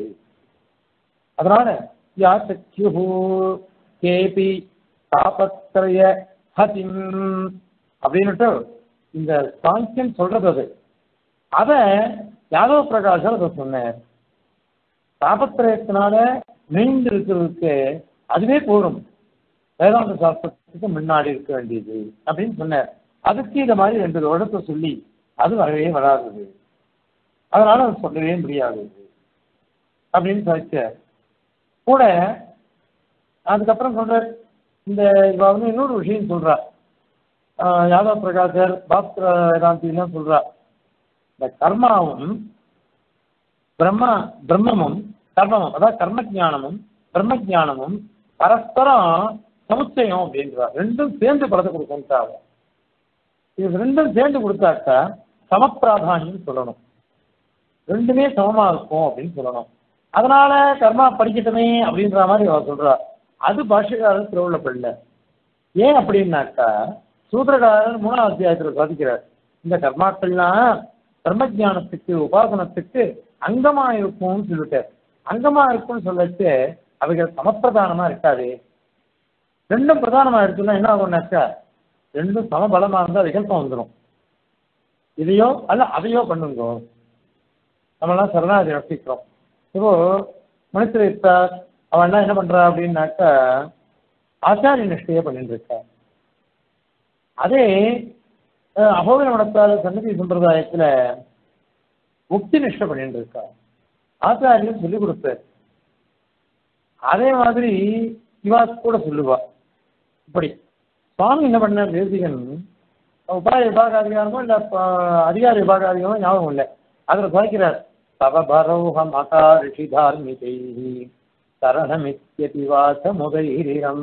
அதனால யா சக்யு கேபி தாபத்திரய ஹதிம் அப்படின்னுட்டு இந்த சாங்கியன் சொல்றது அது அத யாதவ பிரகாஷர் அதை சொன்னார் தாபத்திரயத்தினால மீண்டு இருக்கிறதுக்கு அதுவே போதும் வேதாந்த சாஸ்திரத்துக்கு முன்னாடி இருக்க வேண்டியது அப்படின்னு சொன்னார் அதுக்கு இந்த மாதிரி ரெண்டு வருடத்தை சொல்லி அது வரவே வராது அதனால அது சொல்லவே முடியாது அப்படின்னு சொல்லிச்சார் கூட அதுக்கப்புறம் சொல்ற இந்த இவ வந்து இன்னொரு விஷயம் சொல்றா ஆஹ் யாதவ பிரகாசர் பாஸ்கர வேதாந்திலாம் சொல்றா இந்த கர்மாவும் பிரம்மா பிரம்மமும் கர்மமும் அதாவது கர்ம ஞானமும் பிரம்ம ஞானமும் பரஸ்பரம் சமுச்சயம் அப்படின்றா ரெண்டும் சேர்ந்து பலத்தை கொடுக்கணும் இது ரெண்டும் சேர்ந்து கொடுத்தாக்கா சமப்பிராதானியம் சொல்லணும் ரெண்டுமே சமமா இருக்கும் அப்படின்னு சொல்லணும் அதனால கர்மா படிக்கட்டுமே அப்படின்ற மாதிரி அவ சொல்றா அது பாஷ்யக்காரர் திருவுள்ளப்படல ஏன் அப்படின்னாக்கா சூத்திரக்காரர் மூணாவது அத்தியாயத்தில் சாதிக்கிறார் இந்த கர்மாக்கள்லாம் பிரம்மஜானத்துக்கு உபாசனத்துக்கு அங்கமா இருக்கும்னு சொல்லிட்டார் அங்கமா இருக்கும்னு சொல்லச்சு அவைகள் சமப்பிரதானமா இருக்காது ரெண்டும் பிரதானமா இருக்குன்னா என்ன ஆகும்னாக்கா ரெண்டும் சமபலமா இருந்தா விகல்பம் வந்துடும் இதையோ அல்ல அதையோ பண்ணுங்க நம்மளாம் சரணாதி ரசிக்கிறோம் இப்போ மனுஷர் இருக்கார் அவன்லாம் என்ன பண்றா அப்படின்னாக்கா ஆச்சாரிய நிஷ்டையை பண்ணிட்டு இருக்கா அதே அஹ், அகோபில மடத்தால் சன்னதி சம்பிரதாயத்துல முக்தி நிஷ்டை பண்ணிட்டு இருக்கா ஆச்சாரியன் சொல்லி கொடுப்பார் அதே மாதிரி இவா கூட சொல்லுவா இப்படி சுவாமி என்ன பண்ண தேசிகன் உபாய விபாகாதிகாரமோ இல்ல ப- அதிகார விபாகாதிகாரமோ ஞாபகம் இல்லை அதுல குறைக்கிறார் தவபரோக மகா ரிஷி தார்மிகை சரணமித்யதி வாச முதைரிரம்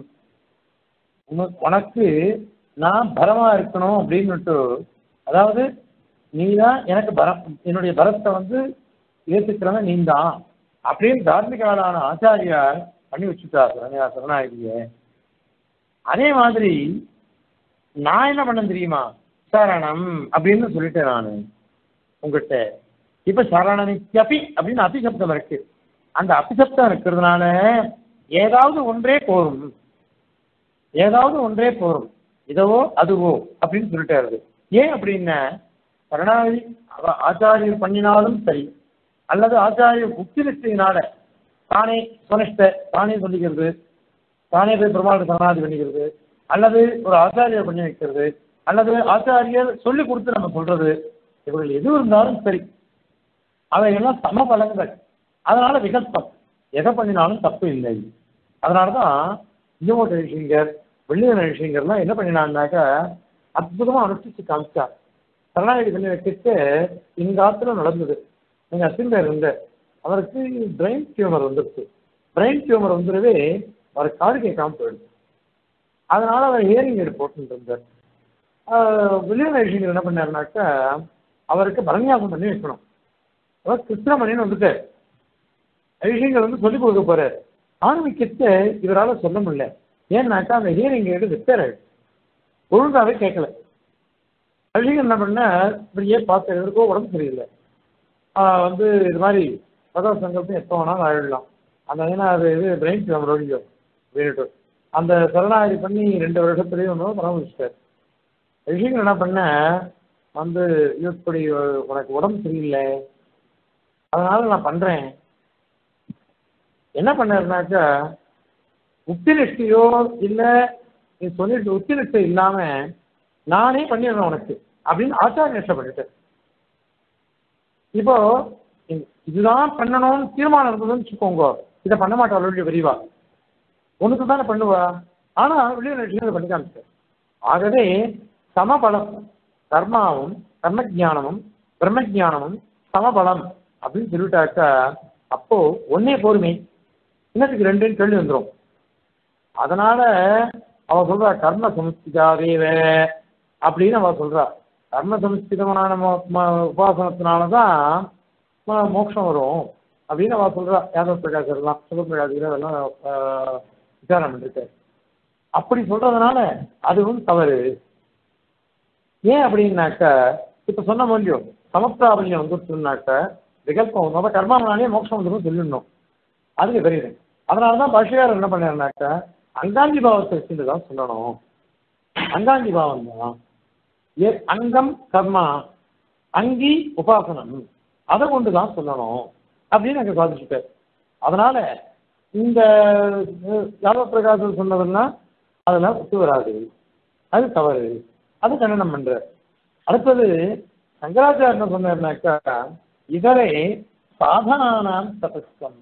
உனக்கு நான் பரமா இருக்கணும் அப்படின்னுட்டு அதாவது நீ தான் எனக்கு பரம் என்னுடைய பரத்தை வந்து ஏற்றுக்கிறவன் நீ தான் அப்படின்னு தார்மிகளான ஆச்சாரியார் பண்ணி வச்சுட்டார் சரண்யா சரணாகிரிய அதே மாதிரி நான் என்ன பண்ண தெரியுமா சரணம் அப்படின்னு சொல்லிட்டேன் நான் உங்ககிட்ட இப்ப சரணமித்யபி அப்படின்னு அபிசப்தம் இருக்கு அந்த அபிசப்தம் இருக்கிறதுனால ஏதாவது ஒன்றே போரும் ஏதாவது ஒன்றே போரும் இதவோ அதுவோ அப்படின்னு சொல்லிட்டாரு ஏன் அப்படின்னா சரணாகதி அவ- ஆச்சாரியர் பண்ணினாலும் சரி அல்லது ஆச்சாரியர் புத்தி நிச்சயினால தானே சுனிஷ்ட தானே சொல்லிக்கிறது தானே போய் பெருமாள் சரணாதி பண்ணிக்கிறது அல்லது ஒரு ஆச்சாரியர் பண்ணி வைக்கிறது அல்லது ஆச்சாரியர் சொல்லி கொடுத்து நம்ம சொல்றது இவர்கள் எது இருந்தாலும் சரி அவைகள்லாம் சம பலன்கள் அதனால விகல்பம் எதை பண்ணினாலும் தப்பு இல்லை அதனாலதான் இஞ்சமோட்ட ரிஷிங்கர் வெள்ளியன ரிஷிங்கர்லாம் என்ன பண்ணினான்னாக்கா அற்புதமா அனுஷ்டிச்சு காமிச்சார் சரணாகதி பண்ணி வைக்கிட்டு எங்க ஆத்துல நடந்தது எங்க அசிந்தர் இருந்தார் அவருக்கு பிரெயின் டியூமர் வந்துருச்சு பிரெயின் டியூமர் வந்துடவே அவர் காது கேட்காம போயிடுச்சு அதனால அவர் ஹியரிங் எய்டு போட்டுட்டு இருந்தார் வில்லியம் ரிஷிங்கர் என்ன பண்ணாருனாக்கா அவருக்கு பரநியாசம் பண்ணி வைக்கணும் அவர் கிருஷ்ணமணின்னு வந்துட்டார் ரிஷிங்கர் வந்து சொல்லிக் கொடுக்க போறாரு ஆரம்பிக்கிட்டு இவரால சொல்ல முடியல ஏன்னாக்கா அந்த ஹியரிங் எய்டு ரிப்பேர் ஆயிடுச்சு ஒழுங்காவே கேட்கல ரிஷிங்கர் என்ன பண்ண இப்படியே பார்த்து எதற்கோ உடம்பு சரியில்லை ஆஹ் வந்து இது மாதிரி பகவ சங்கல்பம் எப்போ வேணாலும் ஆயிடலாம் அந்த ஏன்னா அது இது பிரெயின் டியூமர் ஒழியும் அப்படின்ட்டு அந்த சரணாகதி பண்ணி ரெண்டு வருஷத்துலேயே ஒன்று பராமரிச்சிட்டார் ரிஷிகள் என்ன பண்ண வந்து இப்படி உனக்கு உடம்பு சரியில்லை அதனால நான் பண்றேன் என்ன பண்ணாருனாக்கா உக்தி நிஷ்டையோ இல்ல நீ சொல்லிட்டு உக்தி நிஷ்டை இல்லாம நானே பண்ணிடுறேன் உனக்கு அப்படின்னு ஆச்சார நிஷ்டை பண்ணிட்டேன் இப்போ இ- இதுதான் பண்ணணும்னு தீர்மானம் இருந்ததுன்னு வச்சுக்கோங்க இதை பண்ண மாட்டா வெளியே விரிவா ஒண்ணுக்கு தானே பண்ணுவா ஆனா வெளியே நிஷ்டை பண்ணி காமிச்சேன் ஆகவே சமபலம் கர்மாவும் கர்ம ஞானமும் பிரம்ம ஞானமும் சமபலம் அப்படின்னு சொல்லிட்டாக்கா அப்போ ஒன்னே போருமே இன்னத்துக்கு ரெண்டுன்னு கேள்வி வந்துரும் அதனால அவ சொல்றா கர்ம சமஸ்திகாதேவ அப்படின்னு அவ சொல்றா கர்ம சமஸ்கிதமான மோ- ம- உபாசனத்தினாலதான் ம- மோட்சம் வரும் அப்படின்னு அவ சொல்றா யாதவ பிரகாஷ் எல்லாம் சுகப்பிரகாஷ் அதெல்லாம் ஆஹ், விசாரம் பண்ணிருக்காரு அப்படி சொல்றதுனால அதுவும் தவறு ஏன் அப்படின்னாக்க இப்ப சொன்ன முடியும் சமப்பிராபல்யம் வந்துருச்சுனாக்க விகல்பம் வந்து அப்ப கர்மாவனாலே மோட்சம் வந்துடும் சொல்லிடணும் அதுக்கு தெரியுது அதனாலதான் பாஷிகாரர் என்ன பண்ணாருனாக்க அங்காங்கி பாவத்தை வச்சுட்டு தான் சொல்லணும் அங்காங்கி பாவம் தான் ஏ அங்கம் கர்மா அங்கி உபாசனம் அதை கொண்டு தான் சொல்லணும் அப்படின்னு எனக்கு சாதிச்சுட்டார் அதனால இந்த அஹ், யாதவ பிரகாசம் சொன்னதெல்லாம் அதெல்லாம் ஒத்து வராது அது தவறு அது கண்டனம் பண்ற அடுத்தது சங்கராச்சாரிய என்ன சொன்னார்னாக்கா இதரே சாதனானாம் தபஸ்கம்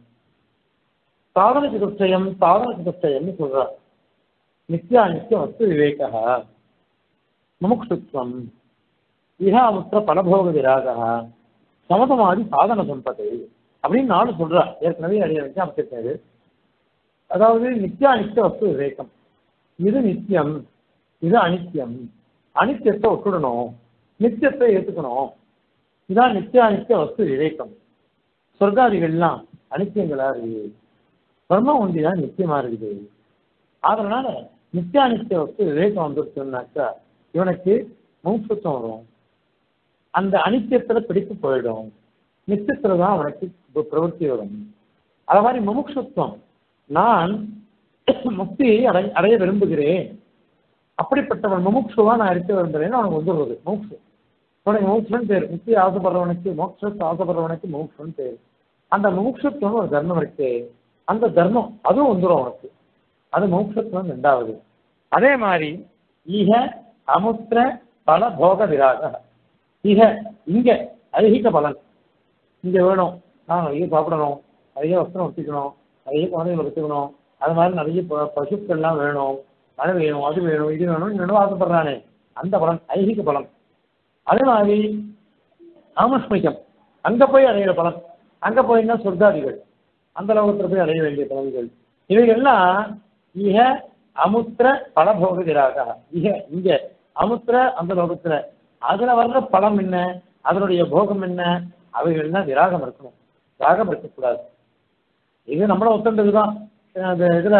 சாதன சிகிச்சையம் சாதன சிகிச்சையம்னு சொல்றார் நித்யா நித்திய வஸ்து விவேக முமுக்ஷுத்வம் இஹாமுத்திர பலபோக விராக சமதமாதி சாதன சம்பத்து அப்படின்னு நானும் சொல்றார் ஏற்கனவே அடிய அமைச்சிருக்காரு அதாவது நித்யா நித்திய வஸ்து விவேகம் இது நித்தியம் இது அனித்தியம் அனித்தியத்தை ஒட்டுடணும் நித்தியத்தை ஏற்றுக்கணும் இதான் நித்திய அனித்திய வஸ்து விவேகம் சொர்க்காதிகள்லாம் அனித்தியங்களா இருக்குது பிரம்ம ஒண்டி தான் நித்தியமா இருக்குது அதனால நித்தியானித்திய வஸ்து விவேகம் வந்துருச்சுன்னாக்கா இவனுக்கு மூச்சுத்தம் வரும் அந்த அனித்தியத்துல பிடித்து போயிடும் நித்தியத்துல தான் அவனுக்கு பு- பிரவൃத்தி வரும் அது மாதிரி முமுட்சுத்துவம் நான் முக்தி அடை அடைய விரும்புகிறேன் அப்படிப்பட்டவன் முமுட்சுவா நான் இருக்க விரும்புகிறேன்னு அவனுக்கு வந்துடுறது மூக்ஷு உனக்கு மோட்சம் பேர் முக்தி ஆசைப்படுறவனுக்கு மோட்சத்தை ஆசைப்படுறவனுக்கு மோட்சம் பேர் அந்த முமுட்சத்துவம் ஒரு தர்மம் இருக்கு அந்த தர்மம் அதுவும் வந்துடும் அவனுக்கு அது மோட்சத்துவம் ரெண்டாவது அதே மாதிரி ஈக அமுத்திர பல போக விராக ஈக இங்க ஐகிக பலன் இங்க வேணும் நான் நிறைய சாப்பிடணும் நிறைய வஸ்திரம் வச்சுக்கணும் நிறைய குழந்தைகளை வச்சுக்கணும் அது மாதிரி நிறைய ப- பசுக்கள்லாம் வேணும் அது வேணும் அது வேணும் இது வேணும் இது வேணும் ஆசைப்படுறானே அந்த பலன் ஐகிக பலம் அதே மாதிரி ஆமஸ்மிகம் அங்க போய் அடையிற பலன் அங்க போயின்னா சொர்க்காதிகள் அந்த லோகத்துல போய் அடைய வேண்டிய பலன்கள் இவைகள்லாம் இக அமுத்திர பலபோக விராக இக இங்க அமுத்திர அந்த லோகத்துல அதுல வர்ற பலம் என்ன அதனுடைய போகம் என்ன அவைகள்லாம் விராகம் இருக்கணும் ராகம் இருக்கக்கூடாது இது நம்மள ஒத்துண்டதுதான் அந்த இதுல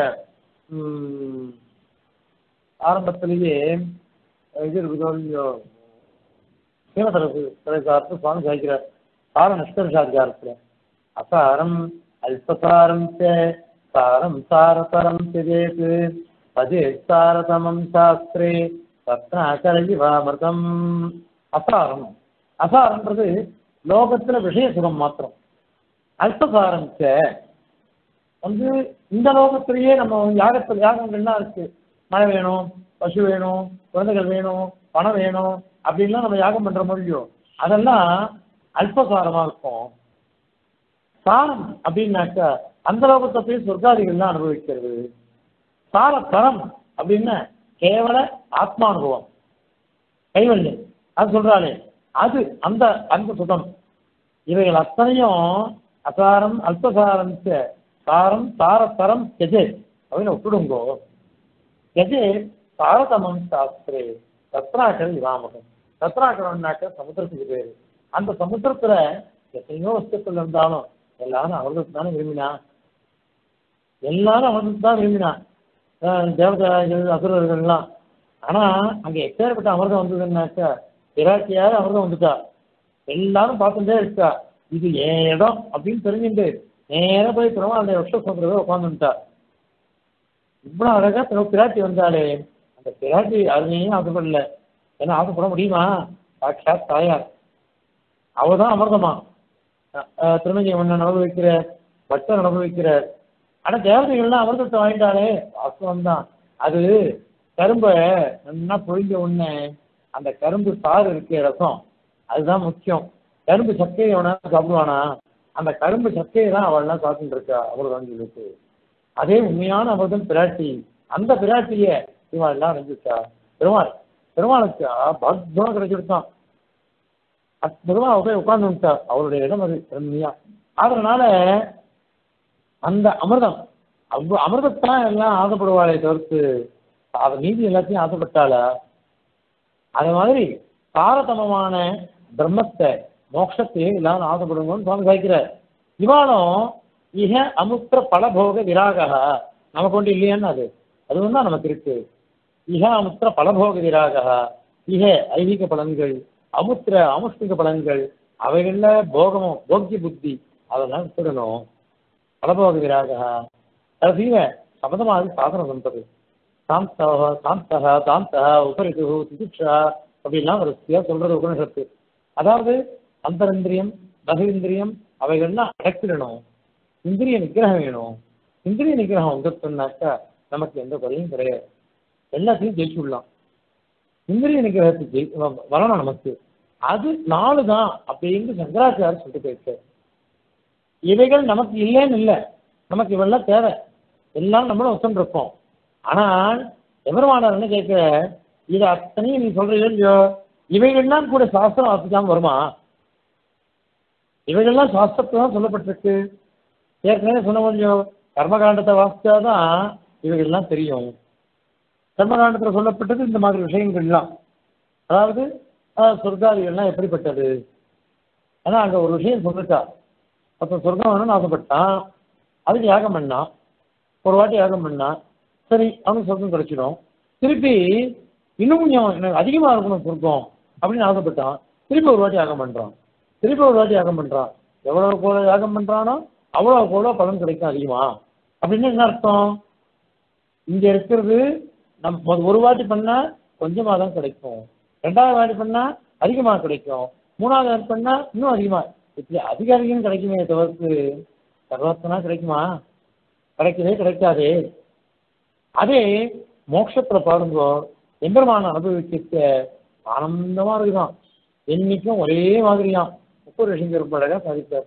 ம், ஆரம்பத்திலேயே இது இருக்குதோ இல்லையோ சீனதரசு தலைசாரத்து சுவாமி சாய்க்கிறார் சார நிஷ்கர்ஷாதிகாரத்துல அசாரம் அல்பசாரம் ச சாரம் சாரதரம் திஜேத் பஜே சாரதமம் சாஸ்திரே ரத்னாகரஜிவாமிருதம் அசாரம் அசாரம்ன்றது லோகத்துல விஷய சுகம் மாத்திரம் அல்பசாரம் ச வந்து இந்த லோகத்திலேயே நம்ம யாகத்தில் யாகங்கள்லாம் இருக்கு மழை வேணும் பசு வேணும் குழந்தைகள் வேணும் பணம் வேணும் அப்படின்லாம் நம்ம யாகம் பண்ற முடியும் அதெல்லாம் அல்பசாரமா இருக்கும் சாரம் அப்படின்னாக்கா அந்த லோகத்தை போய் சொர்க்காதிகள்லாம் அனுபவிக்கிறது சார தரம் அப்படின்னா கேவல ஆத்மானுபவம் கைவல்யம் அது சொல்றாளே அது அந்த அந்த சுகம் இவைகள் அத்தனையும் அசாரம் அல்பசாரம் ச சாரம் சாரத்தரம் கெஜே அப்படின்னு விட்டுடுங்கோ கெஜே சாரதமம் சாஸ்திரே சத்ராக்கர் இவாமகம் சத்ராக்கரம்னாக்க சமுத்திரத்துக்கு பேரு அந்த சமுத்திரத்துல எத்தனையோ வஸ்துக்கள் இருந்தாலும் எல்லாரும் அவர்களுக்கு தானே விரும்பினா எல்லாரும் அவர்களுக்கு தான் விரும்பினா அஹ் தேவதார்கள் அசுரர்கள்லாம் ஆனா அங்க எப்பேற்பட்ட அமிர்தம் வந்ததுன்னாக்கா பிராட்டியார் அமிர்தம் வந்துட்டா எல்லாரும் பார்த்துட்டே இருக்கா இது என் இடம் அப்படின்னு தெரிஞ்சுட்டு நேரா போய் திருமாவளி வருஷம் உட்காந்துட்டா இவ்வளவு அழகா பிற- பிராட்டி வந்தாலே அந்த பிராட்டி அருமையும் ஆசைப்படல என்ன ஆசைப்பட முடியுமா சாட்சாத் தாயார் அவதான் அமிர்தமா திருநங்கை மன்னன் அனுபவிக்கிற பக்தன் அனுபவிக்கிறார் ஆனா தேவதைகள்லாம் அமிர்தத்தை வாங்கிட்டாலே வாஸ்தவம் தான் அது கரும்பை நல்லா பொழிஞ்ச உடனே அந்த கரும்பு சாறு இருக்க ரசம் அதுதான் முக்கியம் கரும்பு சக்கையை அவனா சாப்பிடுவானா அந்த கரும்பு சக்கையை தான் அவள்லாம் சாப்பிட்டு இருக்கா அமிர்தம் சொல்லிட்டு அதே உண்மையான அமிர்தம் பிராட்டி அந்த பிராட்டிய இவன் எல்லாம் அடைஞ்சிருக்கா பெருமாள் பெருமாளுக்கு பக்தம் கிடைச்சிருக்கான் அற்புதமா அவ போய் உட்கார்ந்து அவருடைய இடம் அது பெருமையா அதனால அந்த அமிர்தம் அவ்வளவு அமிர்தத்தான் எல்லாம் ஆசைப்படுவாளே தவிர்த்து அதை மீதி எல்லாத்தையும் ஆசைப்பட்டாளா அது மாதிரி தாரதமமான பிரம்மத்தை மோட்சத்தையே எல்லாரும் ஆசைப்படுங்கன்னு சுவாமி சாய்க்கிறார் இவாளும் இக அமுத்திர பலபோக விராகா நமக்கு ஒன்று இல்லையான்னு அது அது தான் நமக்கு இருக்கு இக அமுத்திர பலபோக விராகா இக ஐதீக பலன்கள் அமுத்திர அமுஷ்டிக பலன்கள் அவைகள்ல போகமும் போக்கிய புத்தி அதெல்லாம் விட்டுடணும் பலபோக விராகா கடைசியில சபதமாக சாதனம் பண்றது சாந்தக சாந்தக தாந்தக உபரிது திதிக்ஷா அப்படிலாம் வரிசையா சொல்றது உபனிஷத்து அதாவது அந்தரந்திரியம் பகவிந்திரியம் அவைகள்லாம் அடக்கிடணும் இந்திரிய நிகிரகம் வேணும் இந்திரிய நிகிரகம் வந்துட்டோம்னாக்கா நமக்கு எந்த குறையும் கிடையாது எல்லாத்தையும் ஜெயிச்சு விடலாம் இந்திரிய நிகிரகத்துக்கு ஜெயி வ- வரணும் நமக்கு அது நாலு தான் அப்படின்னு சங்கராச்சாரியர் சொல்லிட்டு போயிருக்காரு இவைகள் நமக்கு இல்லைன்னு இல்லை நமக்கு இவெல்லாம் தேவை எல்லாம் நம்மளும் ஒத்துருப்போம் ஆனால் எவருமானார் என்ன கேட்க இது அத்தனையும் நீ சொல்றீங்க இல்லையோ இவைகள்லாம் கூட சாஸ்திரம் வாசிக்காம வருமா இவைகள்லாம் சாஸ்திரத்துல தான் சொல்லப்பட்டிருக்கு ஏற்கனவே சொன்ன முடியும் கர்மகாண்டத்தை வாசிச்சாதான் இவைகள்லாம் தெரியும் கர்மகாண்டத்தில் சொல்லப்பட்டது இந்த மாதிரி விஷயங்கள்லாம் அதாவது அஹ், சொர்க்காதிகள்லாம் எப்படிப்பட்டது ஆனா அங்க ஒரு விஷயம் சொல்லிட்டா அப்ப சொர்க்கம் வேணும்னு ஆசைப்பட்டான் அதுக்கு யாகம் பண்ணான் ஒரு வாட்டி யாகம் பண்ணான் சரி அவனுக்கு சொர்க்கம் கிடைச்சிடும் திருப்பி இன்னும் கொஞ்சம் எனக்கு அதிகமா இருக்கணும் சொர்க்கம் அப்படின்னு ஆசைப்பட்டான் திருப்பி ஒரு வாட்டி யாகம் பண்றான் திருப்பி ஒரு வாட்டி யாகம் பண்றான் எவ்வளவு கூட யாகம் பண்றானோ அவ்வளவு கூட பலன் கிடைக்கும் அதிகமா அப்படின்னு என்ன அர்த்தம் இங்க இருக்கிறது நம்ம ஒரு வாட்டி பண்ணா கொஞ்சமா தான் கிடைக்கும் ரெண்டாவது வாட்டி பண்ணா அதிகமா கிடைக்கும் மூணாவது வாட்டி பண்ணா இன்னும் அதிகமா இப்படி அதிக அதிகம் கிடைக்குமே தவிர்த்து சர்வத்தனா கிடைக்குமா கிடைக்கவே கிடைக்காதே அதே மோட்சத்துல பாருங்க எம்பெருமான அனுபவிக்க ஆனந்தமா இருக்குதான் என்னைக்கும் ஒரே மாதிரியாம் முப்பது லட்சம் ரொம்ப அழகா சாதித்தார்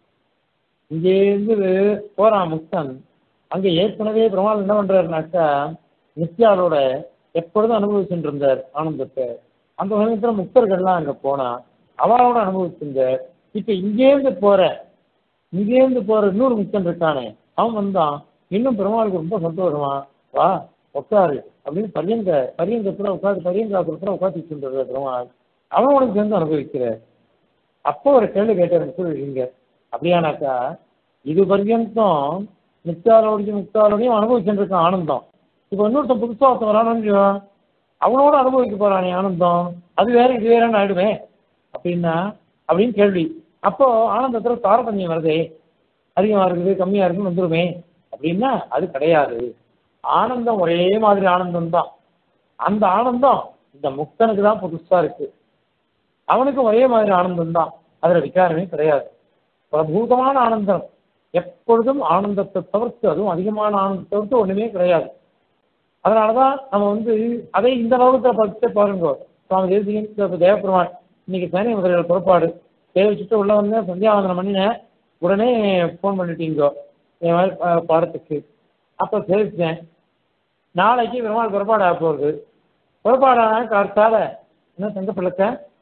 இங்கேருந்து போறான் முக்தன் அங்க ஏற்கனவே பெருமாள் என்ன பண்றாருனாக்கா நித்யாவோட எப்பொழுதும் அனுபவிச்சுட்டு இருந்தார் ஆனந்தத்தை அந்த சமயத்துல முக்தர்கள்லாம் அங்க போனா அவளோட அனுபவிச்சிருந்தார் இப்ப இங்கேருந்து போற இங்கேருந்து போற இன்னொரு முக்தன் இருக்கானே அவன் வந்தான் இன்னும் பெருமாளுக்கு ரொம்ப சந்தோஷமா வா உட்காரு அப்படின்னு பரியங்க பரியங்கத்துல உட்காந்து பரியங்காத்துல உட்காந்து வச்சுருந்தார் பெருமாள் அவனோட சேர்ந்து அனுபவிக்கிற அப்போ ஒரு கேள்வி கேட்டார் சொல்லிருக்கீங்க அப்படியானாக்கா இது பர்யந்தம் நித்தாலோடையும் முக்தாலோடையும் அனுபவிச்சுட்டு இருக்கான் ஆனந்தம் இப்போ இன்னொருத்தன் புதுசா ஒருத்தன் வரானு அவனோட அனுபவிக்க போறானே ஆனந்தம் அது வேற இது வேறன்னு ஆயிடுமே அப்படின்னா அப்படின்னு கேள்வி அப்போ ஆனந்தத்துல தாரதமியம் வருதே அதிகமா இருக்குது கம்மியா இருக்குன்னு வந்துருமே அப்படின்னா அது கிடையாது ஆனந்தம் ஒரே மாதிரி ஆனந்தம் தான் அந்த ஆனந்தம் இந்த முக்தனுக்கு தான் புதுசா இருக்கு அவனுக்கு ஒரே மாதிரி ஆனந்தம் தான் அதுல விகாரமே கிடையாது பிரபூதமான ஆனந்தம் எப்பொழுதும் ஆனந்தத்தை தவிர்த்து அதுவும் அதிகமான ஆனந்தத்தை தவிர்த்து ஒண்ணுமே கிடையாது அதனாலதான் நம்ம வந்து அதை இந்த லோகத்துல பார்த்து பாருங்க சுவாமி தேசிகன் இப்ப தேவபெருமான் இன்னைக்கு சேனை முதலிகள் புறப்பாடு சேவிச்சுட்டு உள்ள வந்து சந்தியாவந்தனம் பண்ணினேன் உடனே ஃபோன் பண்ணிட்டீங்க என் மாதிரி பா- பாடத்துக்கு அப்போ சேவிச்சேன் நாளைக்கு பெருமாள் புறப்பாடு ஆக போகுது புறப்பாடான கார்த்தால என்ன தங்க பிள்ளைக்க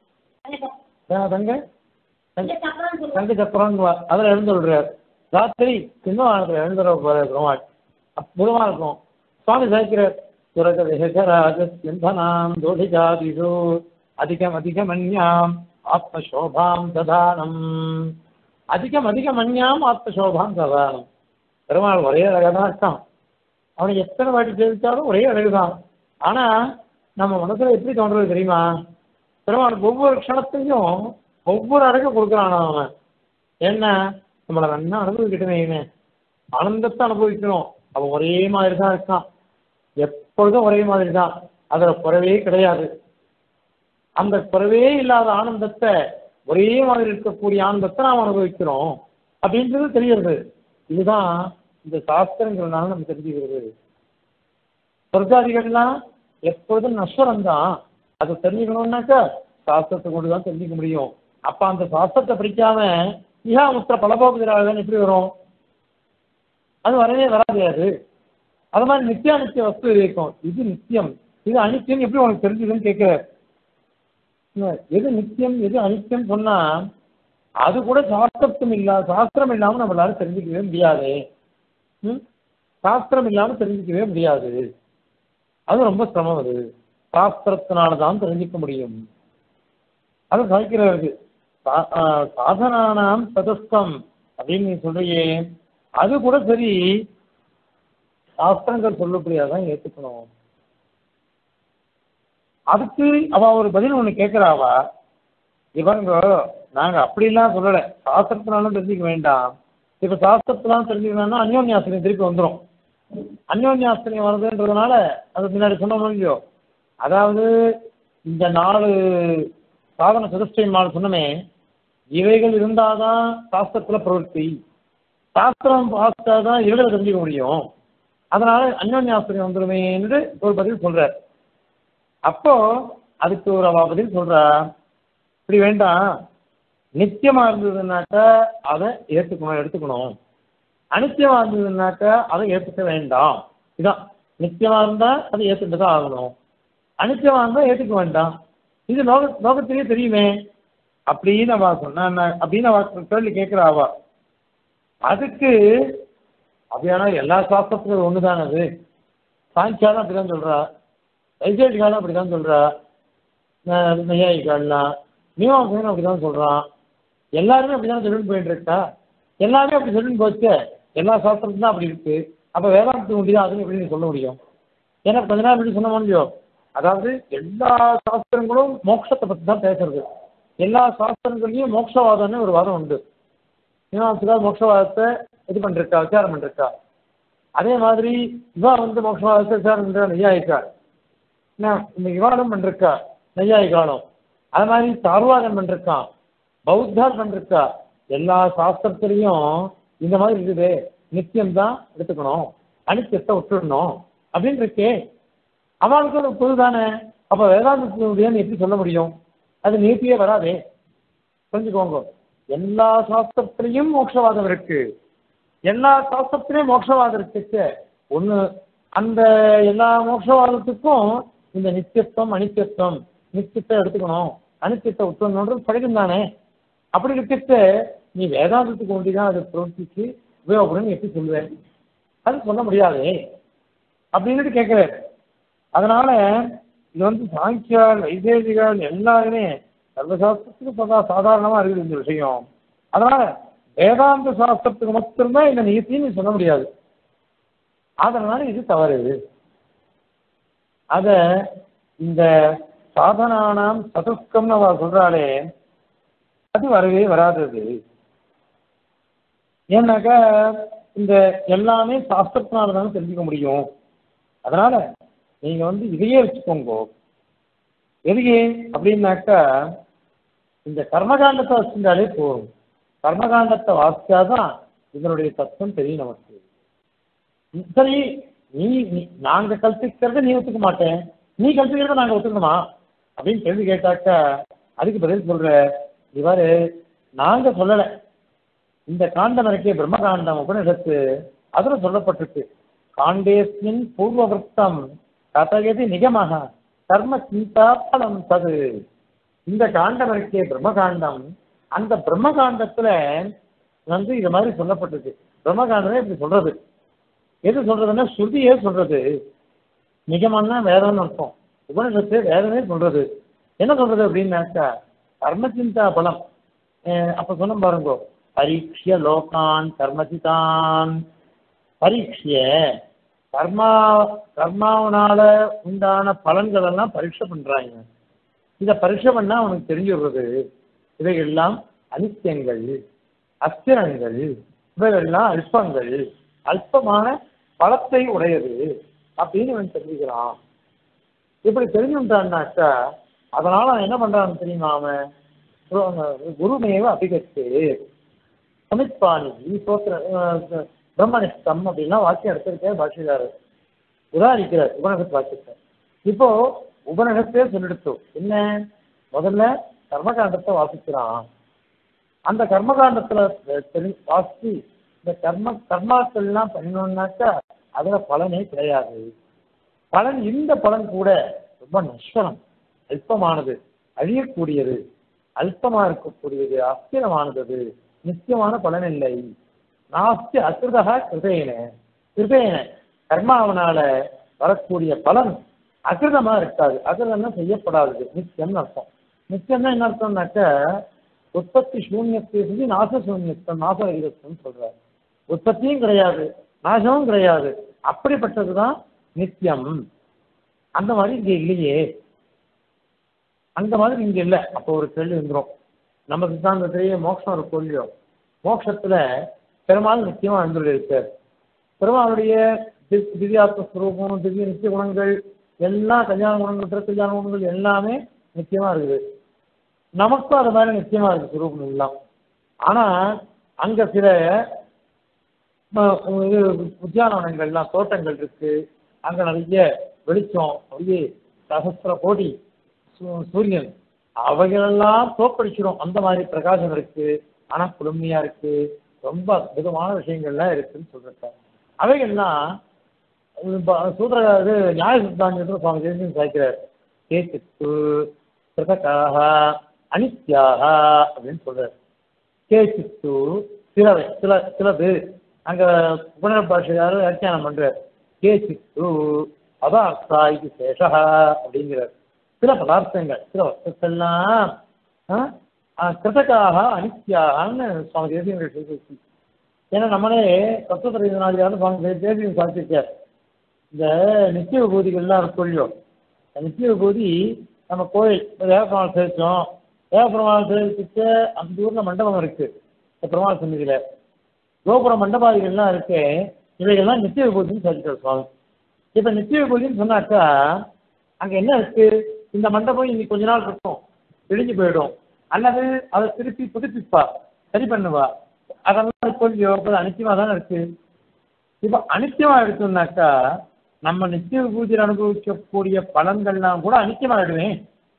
ஆ, தங்க தங்க தங்க சக்கரம் அதில் எழுந்து விடுறாரு ராத்திரி சின்னவானத்தில் எழுந்துட போறாரு பெருமாள் அற்புதமா இருக்கும் சுவாமி சாய்க்கிறார் சுரகராஜசிந்தனாம் தோஷிஜாதிஷு அதிகம் அதிகமன்யாம் ஆத்மசோபாம் ததானம் அதிகம் அதிகமன்யாம் ஆத்மசோபாம் ததானம் பெருமாள் ஒரே அழகாக தான் இருக்கான் அவனை எத்தனை வாட்டி சேவித்தாலும் ஒரே அழகுதான் ஆனா நம்ம மனசுல எப்படி தோன்றது தெரியுமா பெருமாள் ஒவ்வொரு க்ஷணத்தையும் ஒவ்வொரு அழகு கொடுக்குறான் அவன் என்ன நம்மளை நல்லா அனுபவிக்கட்டுமே இவன் ஆனந்தத்தை அனுபவிக்கணும் அவன் ஒரே மாதிரி தான் இருக்கான் எப்பொழுதும் ஒரே மாதிரி தான் அதுல குறைவே கிடையாது அந்த குறைவே இல்லாத ஆனந்தத்தை ஒரே மாதிரி இருக்கக்கூடிய ஆனந்தத்தை நாம் அனுபவிக்கிறோம் அப்படின்றது தெரிகிறது இதுதான் இந்த சாஸ்திரங்கள்னால நம்ம தெரிஞ்சுக்கிறது சொர்க்காதிகள்லாம் எப்பொழுதும் நஸ்வரம் தான் அதை தெரிஞ்சுக்கணும்னாக்கா சாஸ்திரத்தை கொண்டு தான் தெரிஞ்சுக்க முடியும் அப்ப அந்த சாஸ்திரத்தை படிக்காம இஹாமுத்திர பலபோகுதிராக எப்படி வரும் அது வரவே வராது அது அது மாதிரி நித்தியானித்திய வஸ்து இருக்கும் இது நித்தியம் இது அனித்தியம் எப்படி உனக்கு தெரிஞ்சதுன்னு கேட்கிறார் எது நித்தியம் எது அனித்தியம் சொன்னா அது கூட சாஸ்திரம் இல்லா சாஸ்திரம் இல்லாம நம்மளால தெரிஞ்சுக்கவே முடியாது ம்? சாஸ்திரம் இல்லாம தெரிஞ்சுக்கவே முடியாது அது ரொம்ப சிரமம் அது சாஸ்திரத்தினால தான் தெரிஞ்சுக்க முடியும் அது சாய்க்கிறது சாதனானாம் சதஸ்தம் அப்படின்னு நீ சொல்றியே அது கூட சரி சாஸ்திரங்கள் சொல்லக்கூடியதான் ஏத்துக்கணும் அதுக்கு அவ ஒரு பதில் ஒண்ணு கேட்கிறாவா இவங்க நாங்க அப்படிலாம் சொல்லல சாஸ்திரத்தினாலும் தெரிஞ்சுக்க வேண்டாம் இப்ப சாஸ்திரத்தினாலும் தெரிஞ்சுக்கணும்னா அந்யோன்யாசிரியம் திருப்பி வந்துடும் அந்யோன்யாசிரியம் வருதுன்றதுனால அது முன்னாடி சொன்ன இல்லையோ அதாவது இந்த நாலு சாதன சதுஷ்டயம் நாலு சொன்னமே இவைகள் இருந்தாதான் சாஸ்திரத்துல பிரவருத்தி சாஸ்திரம் பார்த்தாதான் இவைகளை தெரிஞ்சுக்க முடியும் அதனால அந்யோன்யாசிரியம் வந்துருமே என்று ஒரு பதில் சொல்றார் அப்போ அதுக்கு ஒரு அவ பதில் சொல்றா இப்படி வேண்டாம் நித்தியமா இருந்ததுன்னாக்கா அதை ஏத்துக்கணும் எடுத்துக்கணும் அனித்தியமா இருந்ததுன்னாக்கா அதை ஏத்துக்க வேண்டாம் இதான் நித்தியமா இருந்தா அதை ஏத்துட்டு தான் ஆகணும் அனித்தியமா இருந்தா ஏத்துக்க வேண்டாம் இது லோக லோகத்திலேயே தெரியுமே அப்படின்னு அவ சொன்னா என்ன- அப்படின்னு அவ கேள்வி கேட்கிறா அவ அதுக்கு அப்படியானா எல்லா சாஸ்திரத்துக்கும் ஒண்ணுதான் அது சாங்கியாலும் அப்படிதான் சொல்றா வைசேஷிகாலும் அப்படிதான் சொல்றா ந- நையாயிகாலாம் மீமாசையும் அப்படிதான் சொல்றான் எல்லாருமே அப்படிதான் சொல்லிட்டு போயிட்டு இருக்கா எல்லாமே அப்படி சொல்லிட்டு போச்சு எல்லா சாஸ்திரத்தும் தான் அப்படி இருக்கு அப்ப வேதாந்தத்துக்கு முடியாது அதுன்னு எப்படி நீ சொல்ல முடியும் ஏன்னா கொஞ்ச நேரம் எப்படி சொன்ன முடியும் அதாவது எல்லா சாஸ்திரங்களும் மோட்சத்தை பத்தி தான் பேசுறது எல்லா சாஸ்திரங்கள்லயும் மோட்சவாதம்னு ஒரு வாதம் உண்டு மீமாசைக்கா மோட்சவாதத்தை இது பண்ணிருக்கா விசாரம் பண்ணிருக்கா அதே மாதிரி இவா வந்து மோட்சவாதத்தை விசாரம் பண்ற நெய்யாயிக்கா என்ன, இந்த விவாதம் பண்ணிருக்கா நெய்யாயிகாலம் அது மாதிரி சார்வாதம் பண்ணிருக்கான் பௌத்தார் பண்ணிருக்கா எல்லா சாஸ்திரத்திலையும் இந்த மாதிரி இருக்குது நித்தியம் தான் எடுத்துக்கணும் அனித்தியத்தை விட்டுடணும் அப்படின்னு இருக்கே அவனுக்கு ஒரு பொது தானே அப்ப வேதாந்தத்தினுடையன்னு எப்படி சொல்ல முடியும் அது நீட்டியே வராதே புரிஞ்சுக்கோங்க எல்லா சாஸ்திரத்திலையும் மோட்சவாதம் இருக்கு எல்லா சாஸ்திரத்திலையும் மோட்சவாதம் இருக்கு ஒண்ணு அந்த எல்லா மோட்சவாதத்துக்கும் இந்த நித்தியத்துவம் அனித்தியத்துவம் நித்தியத்தை எடுத்துக்கணும் அனித்தியத்தை விட்டுணுன்றது பழகம் தானே அப்படி இருக்கிறது நீ வேதாந்தத்துக்கு ஒண்டிதான் அதை பிரவர்த்திச்சு உபயோகப்படும் எப்படி சொல்லுவேன் அது சொல்ல முடியாதே அப்படின்னுட்டு கேட்கிறாரு அதனால இது வந்து சாங்கியால் வைதேசிகள் எல்லாருமே சர்வசாஸ்திரத்துக்கு சதா சாதாரணமா இருக்குது இந்த விஷயம் அதனால வேதாந்த சாஸ்திரத்துக்கு மட்டும்தான் இந்த நீதின்னு சொல்ல முடியாது அதனால இது தவறு அத இந்த சாதனானாம் சதுஷ்கம்னு அவ சொல்றாளே அது வரவே வராதது ஏன்னாக்கா இந்த எல்லாமே சாஸ்திரத்தினால தானே தெரிஞ்சுக்க முடியும் அதனால நீங்க வந்து இதையே வச்சுக்கோங்க எதுக்கு அப்படின்னாக்கா இந்த கர்மகாண்டத்தை வச்சிருந்தாலே போதும் கர்மகாண்டத்தை வாசிச்சாதான் இதனுடைய தத்துவம் தெரியும் நமக்கு சரி நீ நீ- நாங்க கல்பிக்கிறத நீ ஒத்துக்க மாட்டேன் நீ கல்பிக்கிறத நாங்க ஒத்துக்கணுமா அப்படின்னு கேள்வி கேட்டாக்கா அதுக்கு பதில் சொல்ற இவரு நாங்க சொல்லல இந்த காண்டம் இருக்கே பிரம்மகாண்டம் உபனிஷத்து அதுல சொல்லப்பட்டிருக்கு காண்டேஸ்மின் பூர்வவர்த்தம் கதயதி நிகமக கர்ம சிந்தா பலம் தது இந்த காண்டம் இருக்கே பிரம்மகாண்டம் அந்த பிரம்மகாண்டத்துல வந்து இது மாதிரி சொல்லப்பட்டிருக்கு பிரம்மகாண்டமே இப்படி சொல்றது எது சொல்றதுன்னா ஸ்ருதியே சொல்றது நிகமன்னா வேதம்னு அர்த்தம் உபனிஷத்து வேதமே சொல்றது என்ன சொல்றது அப்படின்னாக்கா கர்மசிந்தா பலம் அஹ் அப்ப சொன்ன பாருங்க பரீட்சிய லோகான் கர்மசிதான் பரீட்சிய கர்மா கர்மாவனால உண்டான பலன்கள் எல்லாம் பரீட்சை பண்றாங்க இதை பரீட்சை பண்ணா அவனுக்கு தெரிஞ்சுடுறது இவைகள்லாம் அனித்தியங்கள் அஸ்திரங்கள் இவைகள்லாம் அல்பங்கள் அல்பமான பலத்தை உடையது அப்படின்னு அவன் தெரிஞ்சுக்கிறான் இப்படி தெரிஞ்சுட்டான்னாக்கா அதனால அவன் என்ன பண்றான்னு தெரியுமா அவன் குருமேவ அபிகத்து சமித்பாணி சோத்திர அஹ், பிரம்மனிஷ்டம் அப்படின்னா வாக்கியம் எடுத்திருக்கேன் பாஷிதாரர் உதாரிக்கிறார் உபநிஷத் வாக்கியத்தை இப்போ உபநிஷத்தே சொல்லிடுத்தோம் என்ன முதல்ல கர்மகாண்டத்தை வாசிக்கிறான் அந்த கர்மகாண்டத்துல தெரி- வாசிச்சு இந்த கர்ம கர்மாக்கள்லாம் பண்ணணும்னாக்கா அதுல பலனே கிடையாது பலன் இந்த பலன் கூட ரொம்ப நஷ்டம் அல்பமானது அழியக்கூடியது அல்பமா இருக்கக்கூடியது அஸ்திரமானது அது. நித்தியமான பலன் இல்லை நாஸ்தி அகிருதா கிருதேன கிருதேன கர்மாவனால வரக்கூடிய பலன் அகிருதமா இருக்காது அகிருதம்னா செய்யப்படாதது நித்தியம்னு அர்த்தம் நித்தியம்னா என்ன அர்த்தம்னாக்க உற்பத்தி சூன்யத்தை சொல்லி நாச சூன்யத்தம் நாச விகிதத்தம் சொல்றாரு உற்பத்தியும் கிடையாது நாசமும் கிடையாது அப்படிப்பட்டதுதான் நித்தியம் அந்த மாதிரி இங்க இல்லையே அந்த மாதிரி இங்க இல்லை அப்போ ஒரு கேள்வி வந்துடும் நம்ம சித்தாந்தத்திலேயே மோட்சம் ஒரு கொள்ளியும் மோட்சத்துல பெருமாள் நித்தியமா இருக்கார் பெருமாளுடைய தி- திவ்யாத்ம ஸ்வரூபம் திவ்ய நித்திய குணங்கள் எல்லா கல்யாண குணங்கள் பிற கல்யாண குணங்கள் எல்லாமே நித்தியமா இருக்குது நமக்கும் அது மாதிரி நிச்சயமா இருக்கு சுரூபம் எல்லாம் ஆனா அங்க சில ம- இது உத்தியானவனங்கள்லாம் தோட்டங்கள் இருக்கு அங்க நிறைய வெளிச்சம் அப்படியே சகஸ்திர கோடி சூ- சூரியன் அவைகளெல்லாம் தோப்படிச்சிடும் அந்த மாதிரி பிரகாசம் இருக்கு ஆனா குளுமையா இருக்கு ரொம்ப அற்புதமான விஷயங்கள்லாம் இருக்குன்னு சொல்றாங்க அவைகள்லாம் சூத்திர இது நியாய சித்தாந்தத்தில் சுவாமி தேசியம் சாய்க்கிறார் கேசித்து கிருதகாக அனித்யாக அப்படின்னு சொல்றாரு கேசித்து சிலவை சில சிலது அங்க புனர் பாஷையாரு வியாக்கியானம் பண்றார் கேசித்து பதார்த்தா இது சேஷா அப்படிங்கிறார் சில பதார்த்தங்கள் சில வஸ்துக்கள்லாம் ஆ, ஆ, கிருதகாக அனித்யாகன்னு சுவாமி தேசியங்கள் சொல்லி ஏன்னா நம்மளே தத்துவத்திரையினாலியாவது சுவாமி தேசியம் சாதிச்சிருக்கார் இந்த நித்திய விபூதிகள்லாம் இருக்கும் இல்லையோ இந்த நித்திய விபூதி நம்ம கோயில் இப்போ தேவப்பெருமாள் சேர்த்தோம் தேவப்பெருமாள் சேர்த்துக்கு அந்த ஊரில் மண்டபம் இருக்கு இந்த பெருமாள் சந்நிதியில் கோபுர மண்டபாதிகள்லாம் இருக்கு இவைகள்லாம் நித்திய விபூதின்னு சொல்லிட்டார் சுவாமி இப்போ நித்திய விபூதின்னு சொன்னாக்கா அங்கே என்ன இருக்கு இந்த மண்டபம் இன்னைக்கு கொஞ்ச நாள் இருக்கும் இடிஞ்சு போயிடும் அல்லது அதை திருப்பி புதுப்பிப்பா சரி பண்ணுவா அதெல்லாம் இப்போ இல்லையோ இப்போ அனித்தியமாக தானே இருக்கு இப்போ அனித்தியமா எடுத்தோம்னாக்கா நம்ம நித்திய விபூதியில் அனுபவிக்கக்கூடிய பலன்கள்லாம் கூட அனித்தியமாயிடுவேன்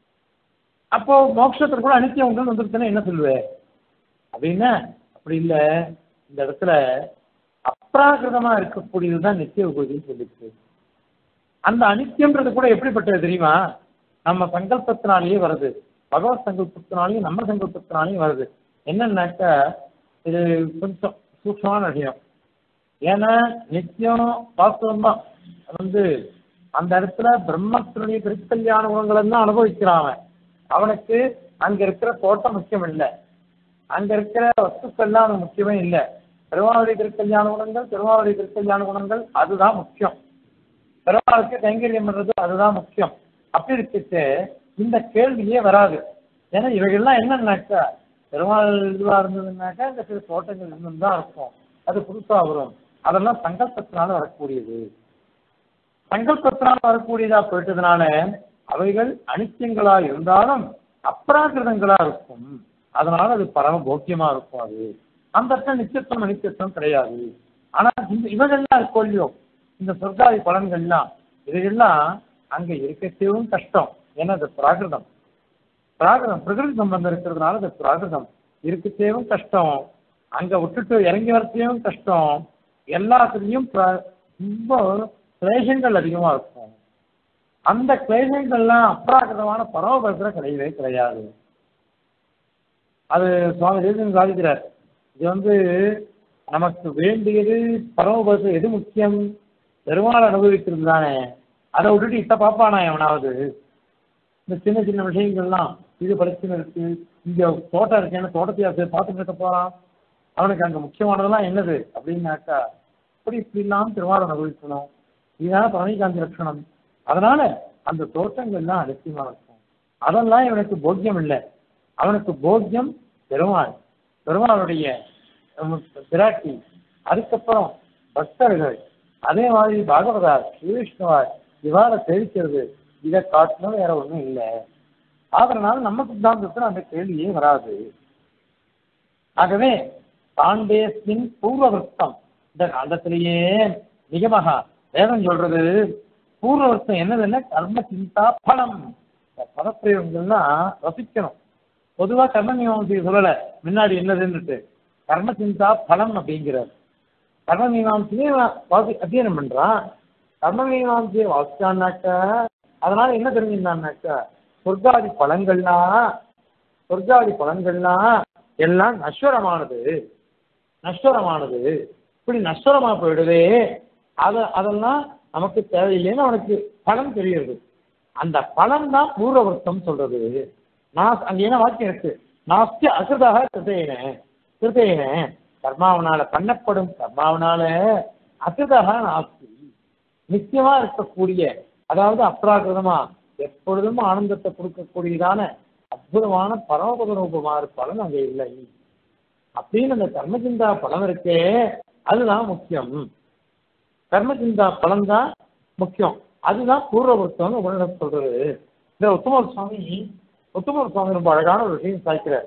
அப்போ மோட்சத்தில் கூட அனித்தியம் உண்டு வந்துருச்சுன்னா என்ன சொல்லுவேன் அப்படின்னா அப்படி இல்லை இந்த இடத்துல அப்ராகிருதமா இருக்கக்கூடியதுதான் நித்திய விபூதின்னு சொல்லிருக்கு அந்த அனித்தியம்ன்றது கூட எப்படிப்பட்டது தெரியுமா நம்ம சங்கல்பத்தினாலேயே வருது பகவத் சங்கல்பத்தினாலேயும் நம்ம சங்கல்பத்தினாலேயும் வருது என்னன்னாக்கா இது கொஞ்சம் சூக்ஷமான விஷயம் ஏன்னா நித்தியம் வாஸ்தவம் தான் வந்து அந்த இடத்துல பிரம்மத்தினுடைய திருக்கல்யாண குணங்களை தான் அனுபவிக்கிறான் அவன் அவனுக்கு அங்க இருக்கிற தோட்டம் முக்கியம் இல்லை அங்க இருக்கிற வஸ்துக்கள்லாம் அவனுக்கு முக்கியமே இல்லை பெருமாளுடைய திருக்கல்யாண குணங்கள் பெருமாளுடைய திருக்கல்யாண குணங்கள் அதுதான் முக்கியம் பெருமாளுக்கு கைங்கரியம் பண்றது அதுதான் முக்கியம் அப்படி இருக்கிட்டு இந்த கேள்வியே வராது ஏன்னா இவைகள்லாம் என்னன்னாக்கா பெருமாள் இதுவா இருந்ததுன்னாக்கா இந்த சில தோட்டங்கள் இருந்தும் தான் இருக்கும் அது புதுசா வரும் அதெல்லாம் சங்கல்பத்தினால வரக்கூடியது சங்கல்பத்தினால வரக்கூடியதா போயிட்டதுனால அவைகள் அனித்தியங்களா இருந்தாலும் அப்ராகிருதங்களா இருக்கும் அதனால அது பரம போக்கியமா இருக்கும் அது அந்த இடத்துல நித்தியத்துவம் அனித்தியத்துவம் கிடையாது ஆனா இந்த இவைகள்லாம் இருக்கும் இல்லையோ இந்த சொர்க்காதி பலன்கள்லாம் இதையெல்லாம் அங்க இருக்கவும் கஷ்டம் ஏன்னா அது பிராகிருதம் பிராகிருதம் பிரகிருதி சம்பந்தம் இருக்கிறதுனால அது பிராகிருதம் இருக்கச்சேவும் கஷ்டம் அங்க விட்டுட்டு இறங்கி வரச்சேவும் கஷ்டம் எல்லாத்துலேயும் பிர- ரொம்ப கிளேசங்கள் அதிகமா இருக்கும் அந்த கிளேசங்கள்லாம் அப்ராகிருதமான பரவபரத்துல கிடையவே கிடையாது அது சுவாமி தேசியம் சாதிக்கிறார் இது வந்து நமக்கு வேண்டியது பரமபதத்தில் எது முக்கியம் பெருமாள் அனுபவிக்கிறது தானே அதை விட்டுட்டு இத்த பாப்பானா எவனாவது இந்த சின்ன சின்ன விஷயங்கள்லாம் இது பிரச்சனை இருக்கு இங்க தோட்டம் இருக்கேன்னு தோட்டத்தையா போய் பார்த்துட்டு இருக்க போறான் அவனுக்கு அங்க முக்கியமானதெல்லாம் என்னது அப்படின்னாக்கா இப்படி இப்படிலாம் திருவாரூர் அனுபவிக்கணும் இதுதான் பழனிகாந்தி லட்சணம் அதனால அந்த தோட்டங்கள்லாம் அலட்சியமா இருக்கும் அதெல்லாம் இவனுக்கு போக்கியம் இல்லை அவனுக்கு போக்கியம் பெருமாள் பெருமாளுடைய உம், பிராட்டி அதுக்கப்புறம் பக்தர்கள் அதே மாதிரி பாகவதார் ஸ்ரீவிஷ்ணுவார் இவ்வாறு தெரிவிக்கிறது இதை காட்டணும் வேற ஒன்றும் இல்லை அதனால நம்ம சித்தாந்தத்துல அந்த கேள்வியே வராது ஆகவே காண்டேஸ்மின் பூர்வவர்த்தம் இந்த காண்டத்திலேயே நிகமகா வேதம் சொல்றது பூர்வவர்த்தம் என்னதுன்னா கர்ம சிந்தா பலம் இந்த பதப்பிரயோகங்கள்லாம் ரசிக்கணும் பொதுவா கர்ம மீமாம்சையை சொல்லல முன்னாடி என்னதுன்னுட்டு கர்ம சிந்தா பலம் அப்படிங்கிறார் கர்ம மீமாம்சையே வாசி அத்தியனம் பண்றான் கர்ம மீமாம்சையை வாசிச்சான்னாக்கா அதனால என்ன தெரிஞ்சிருந்தான்னாக்கா சொர்க்காதி பலன்கள்லாம் சொர்க்காதி பலன்கள்லாம் எல்லாம் நஸ்வரமானது நஸ்வரமானது இப்படி நஸ்வரமா போயிடுதே அத அதெல்லாம் நமக்கு தேவையில்லைன்னு அவனுக்கு பலன் தெரியுது அந்த பலன் தான் பூர்வவர்த்தம் சொல்றது நான் அங்க என்ன வாக்கியம் இருக்கு நாஸ்தி அசுதாக கிருதேன கிருதேன கர்மாவனால பண்ணப்படும் கர்மாவனால அசுதாக நாஸ்தி நிச்சயமா இருக்கக்கூடிய அதாவது அப்ராகிருதமா எப்பொழுதும் ஆனந்தத்தை கொடுக்கக்கூடியதான அற்புதமான பரமபத ரூபமான பலன் அங்க இல்லை அப்படின்னு அந்த கர்மசிந்தா பலம் இருக்கே அதுதான் முக்கியம் கர்மசிந்தா பலம் தான் முக்கியம் அதுதான் பூர்வபுத்தம்னு உடனே சொல்றது இந்த உத்தமர் சுவாமி உத்தமர் சுவாமி ரொம்ப அழகான ஒரு விஷயம் சாய்க்கிறார்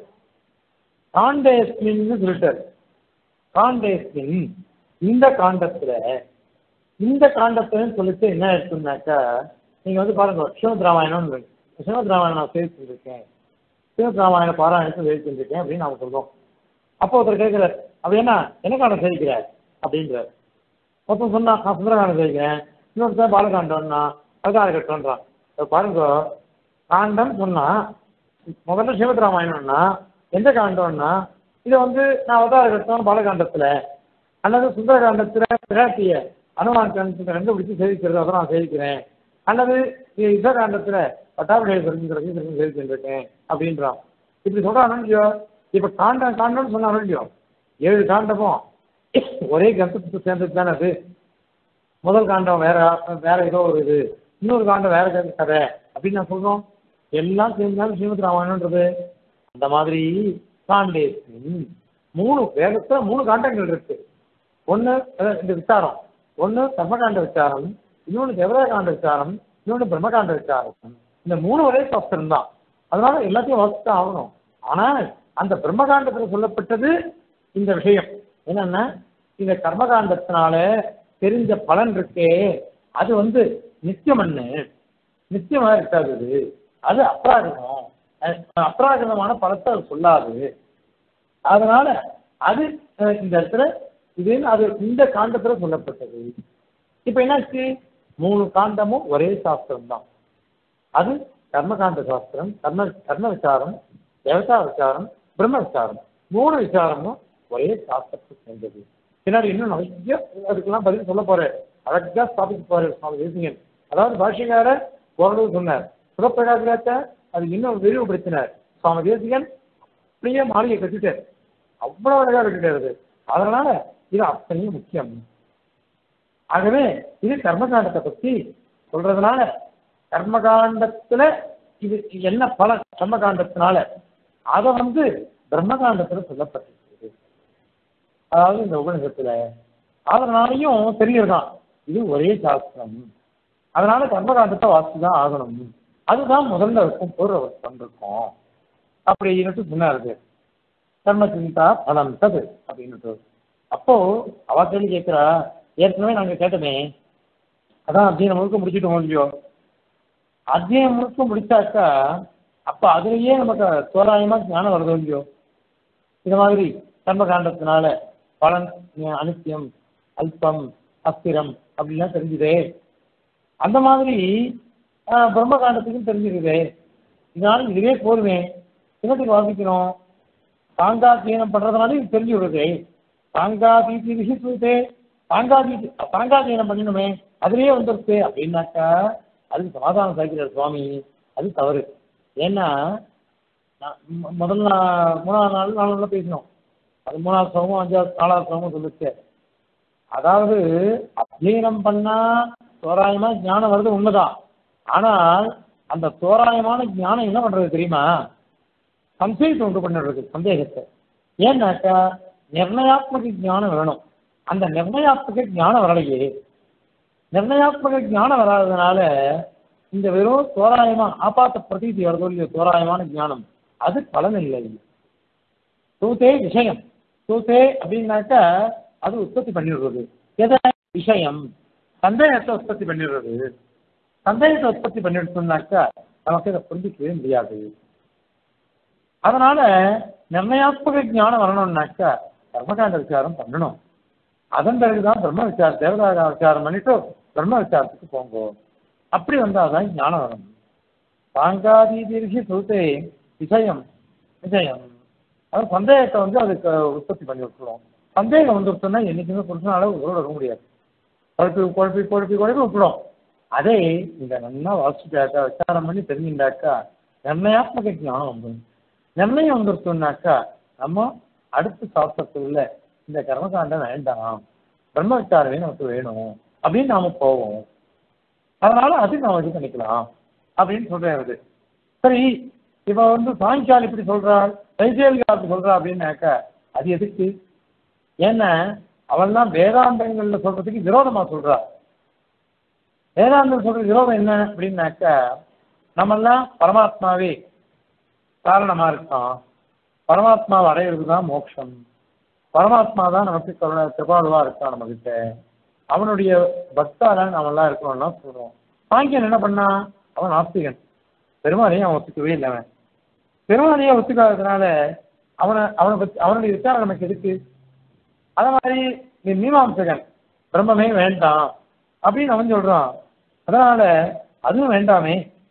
காண்டேஸ்மின்னு சொல்லிட்டார் காண்டேஸ்மின் இந்த காண்டத்துல இந்த காண்டத்துலன்னு சொல்லிட்டு என்ன இருக்குன்னாக்கா நீங்க வந்து பாருங்க ஸ்ரீமத் ராமாயணம் ஸ்ரீமத் ராமாயணம் நான் சேவை செஞ்சிருக்கேன் ஸ்ரீமத் ராமாயண பாராயணத்தை சேவை செஞ்சிருக்கேன் அப்படின்னு நாம சொல்றோம் அப்போ ஒருத்தர் கேட்கிறார் அப்படி என்ன என்ன காண்டம் சேவிக்கிறார் அப்படின்றார் ஒருத்தன் சொன்னா நான் சுந்தரகாண்டம் சேவிக்கிறேன் இன்னொருத்தர் பாலகாண்டம்னா அதுக்காக கட்டுறான் பாருங்க காண்டம் சொன்னா முதல்ல ஸ்ரீமத் ராமாயணம்னா எந்த காண்டம்னா இதை வந்து நான் அவதார கட்டம் பாலகாண்டத்துல அல்லது சுந்தரகாண்டத்துல பிராட்டிய அனுமான் காண்டத்துல ரெண்டு பிடிச்சி சேவிக்கிறது அதை நான் சேவிக்கிறேன் அல்லது யுத்த காண்டத்துல பட்டாபிடைய தெரிஞ்சுக்கிறது சேவிச்சுட்டு இருக்கேன் அப்படின்றான் இப்படி சொல்றானோ இல்லையோ இப்ப காண்டம் காண்டம்னு சொன்னாலும் இல்லையோ ஏழு காண்டமும் ஒரே கிரந்தத்துக்கு சேர்ந்தது தானே அது முதல் காண்டம் வேற வேற ஏதோ ஒரு இது இன்னொரு காண்டம் வேற கதை அப்படின்னு நான் சொல்றோம் எல்லாம் சேர்ந்தாலும் ஸ்ரீமத் ராமாயணன்றது அந்த மாதிரி காண்டேஸ்மின் மூணு வேதத்துல மூணு காண்டங்கள் இருக்கு ஒண்ணு அஹ், இந்த விசாரம் ஒண்ணு கர்மகாண்ட விசாரம் இன்னொன்னு தேவதாகாண்ட விசாரம் இன்னொன்னு பிரம்மகாண்ட விசாரம் இந்த மூணு ஒரே சாஸ்திரம் தான் அதனால எல்லாத்தையும் வாசித்து ஆகணும் ஆனால் அந்த பிரம்மகாண்டத்துல சொல்லப்பட்டது இந்த விஷயம் என்னன்னா இந்த கர்மகாண்டத்தினால தெரிஞ்ச பலன் இருக்கே அது வந்து நித்தியமண்ணு நித்தியமா இருக்காது அது. அது அப்ராகிருதம் அஹ் அப்ராகிருதமான பலத்தை அது சொல்லாது அதனால அது அஹ், இந்த இடத்துல இது அது இந்த காண்டத்துல சொல்லப்பட்டது இப்ப என்னாச்சு மூணு காண்டமும் ஒரே சாஸ்திரம் தான் அது கர்மகாண்ட சாஸ்திரம் கர்ம கர்ம விசாரம் தேவதா விசாரம் பிரம்ம விசாரம் மூணு விசாரமும் ஒரே சாஸ்திரத்துக்கு சேர்ந்தது பின்னாடி இன்னும் நிறைய அதுக்கெல்லாம் பதில் சொல்ல போறாரு அழகா ஸ்தாபிக்க போறாரு சுவாமி தேசிகன் அதாவது பாஷ்யக்காரர் ஓரளவு சொன்னார் சுகப்பிரகாசத்தை அது இன்னும் விரிவுபடுத்தினார் சுவாமி தேசிகன் அப்படியே மாளிகை கட்டிட்டார் அவ்வளவு அழகா கட்டிட்டார் அது அதனால இது அத்தனையும் முக்கியம் ஆகவே இது கர்மகாண்டத்தை பத்தி சொல்றதுனால கர்மகாண்டத்துல இது என்ன பலன் கர்மகாண்டத்தினால அதை வந்து பிரம்மகாண்டத்துல சொல்லப்பட்டிருக்கிறது அதாவது இந்த உபநிஷத்துல அதனாலையும் தெரியறதான் இது ஒரே சாஸ்திரம் அதனால கர்மகாண்டத்தை வாசி தான் ஆகணும் அதுதான் முதல்ல இருக்கும் பூர்வவர்த்தம் இருக்கும் அப்படின்னு சொன்னாரு கர்ம சிந்தா பலம் தது அப்படின்னுட்டு அப்போ அவ கேள்வி கேட்கிறா ஏற்கனவே நாங்க கேட்டோமே அதான் அத்தியனம் முழுக்க முடிச்சுட்டு இல்லையோ அத்தியனம் முழுக்க முடிச்சாக்கா அப்ப அதுலயே நமக்கு தோராயமா ஞானம் வருது இல்லையோ இந்த மாதிரி கர்மகாண்டத்தினால பலன் அஹ், அனித்தியம் அல்பம் அஸ்திரம் அப்படிலாம் தெரிஞ்சுதே அந்த மாதிரி ஆஹ், பிரம்மகாண்டத்துக்கும் தெரிஞ்சிருக்குதே இதனால இதுவே போதுமே என்னத்துக்கு வாசிக்கணும் சாங்காத்தியனம் பண்றதுனால இது தெரிஞ்சு விடுது சாங்காதீதி விசிசுதே சாங்காதீதி சாங்காத்தியனம் பண்ணணுமே அதுலயே வந்துருச்சு அப்படின்னாக்கா அதுக்கு சமாதானம் சாய்க்கிறார் சுவாமி அது தவறு ஏன்னா நான் மு- முதல் நா- மூணாவது நாள் நாலு நாள் பேசினோம் அது மூணாவது சமமும் அஞ்சாவது நாலாவது சமமும் சொல்லுச்சு அதாவது அத்தியனம் பண்ணா தோராயமா ஞானம் வருது உண்மைதான் ஆனால் அந்த தோராயமான ஞானம் என்ன பண்றது தெரியுமா சம்சயத்தை உண்டு பண்ணுறது சந்தேகத்தை ஏன்னாக்கா நிர்ணயாத்மக ஞானம் வேணும் அந்த நிர்ணயாத்மக ஞானம் வரலையே நிர்ணயாத்மக ஞானம் வராததுனால இந்த வெறும் தோராயமா ஆபாத்த பிரதீதி வருதோ இல்லையோ தோராயமான ஞானம் அது பலன் இல்லை தூத்தே விஷயம் தூத்தே அப்படின்னாக்கா அது உற்பத்தி பண்ணிடுறது எதை விஷயம் சந்தேகத்தை உற்பத்தி பண்ணிடுறது சந்தேகத்தை உற்பத்தி பண்ணிடுச்சுனாக்கா நமக்கு இதை புரிஞ்சிக்கவே முடியாது அதனால நிர்ணயாத்மக ஞானம் வரணும்னாக்கா கர்மகாண்ட விசாரம் பண்ணணும் அதன் பிறகுதான் பிரம்ம விசாரம் தேவதா விசாரம் பண்ணிட்டு பிரம்ம விசாரத்துக்கு போங்க அப்படி வந்தாதான் ஞானம் வரும் சாங்காதி தீர்கி சுத்தே விஷயம் விஷயம் அது சந்தேகத்தை வந்து அதுக்கு உற்பத்தி பண்ணி விட்டுருவோம் சந்தேகம் வந்துருச்சுன்னா என்னைக்குமே புருஷனால உங்களோட வர முடியாது குழப்பி குழப்பி குழப்பி குழப்பி விட்டுடும் அதே இந்த நல்லா வாசிச்சாக்கா விசாரம் பண்ணி தெரிஞ்சுட்டாக்கா நிர்ணயாத்மக ஞானம் வந்துடும் நிர்ணயம் வந்துருச்சுனாக்கா நம்ம அடுத்த சாஸ்திரத்துக்குள்ள இந்த கர்மகாண்டம் வேண்டாம் பிரம்ம விசாரமே நமக்கு வேணும் அப்படின்னு நாம போவோம் அதனால அது நம்ம இது பண்ணிக்கலாம் அப்படின்னு சொல்றாரு சரி இப்ப வந்து சாயங்காலம் இப்படி சொல்றாள் வைசேலிகா அப்படி சொல்றா அப்படின்னாக்கா அது எதுக்கு ஏன்னா அவள்லாம் வேதாந்தங்கள்ல சொல்றதுக்கு விரோதமா சொல்றா வேதாந்தம் சொல்ற விரோதம் என்ன அப்படின்னாக்கா நம்மெல்லாம் பரமாத்மாவே காரணமா இருக்கான் பரமாத்மாவை அடையிறது தான் மோட்சம் பரமாத்மா தான் நமக்கு கருணை கிருபாளுவா இருக்கான் நம்ம கிட்ட அவனுடைய பக்தால நாமெல்லாம் இருக்கணும்னா சொல்றோம் சாங்கியன் என்ன பண்ணா அவன் நாஸ்திகன் பெருமாளையும் அவன் ஒத்துக்கவே இல்லை அவன் பெருமாளையே ஒத்துக்காததுனால அவனை அவனை பத்தி அவனுடைய விசாரம் நமக்கு எதுக்கு அதே மாதிரி நீ மீமாம்சகன் பிரம்மமே வேண்டாம் அப்படின்னு அவன் சொல்றான் அதனால அதுவும் வேண்டாமே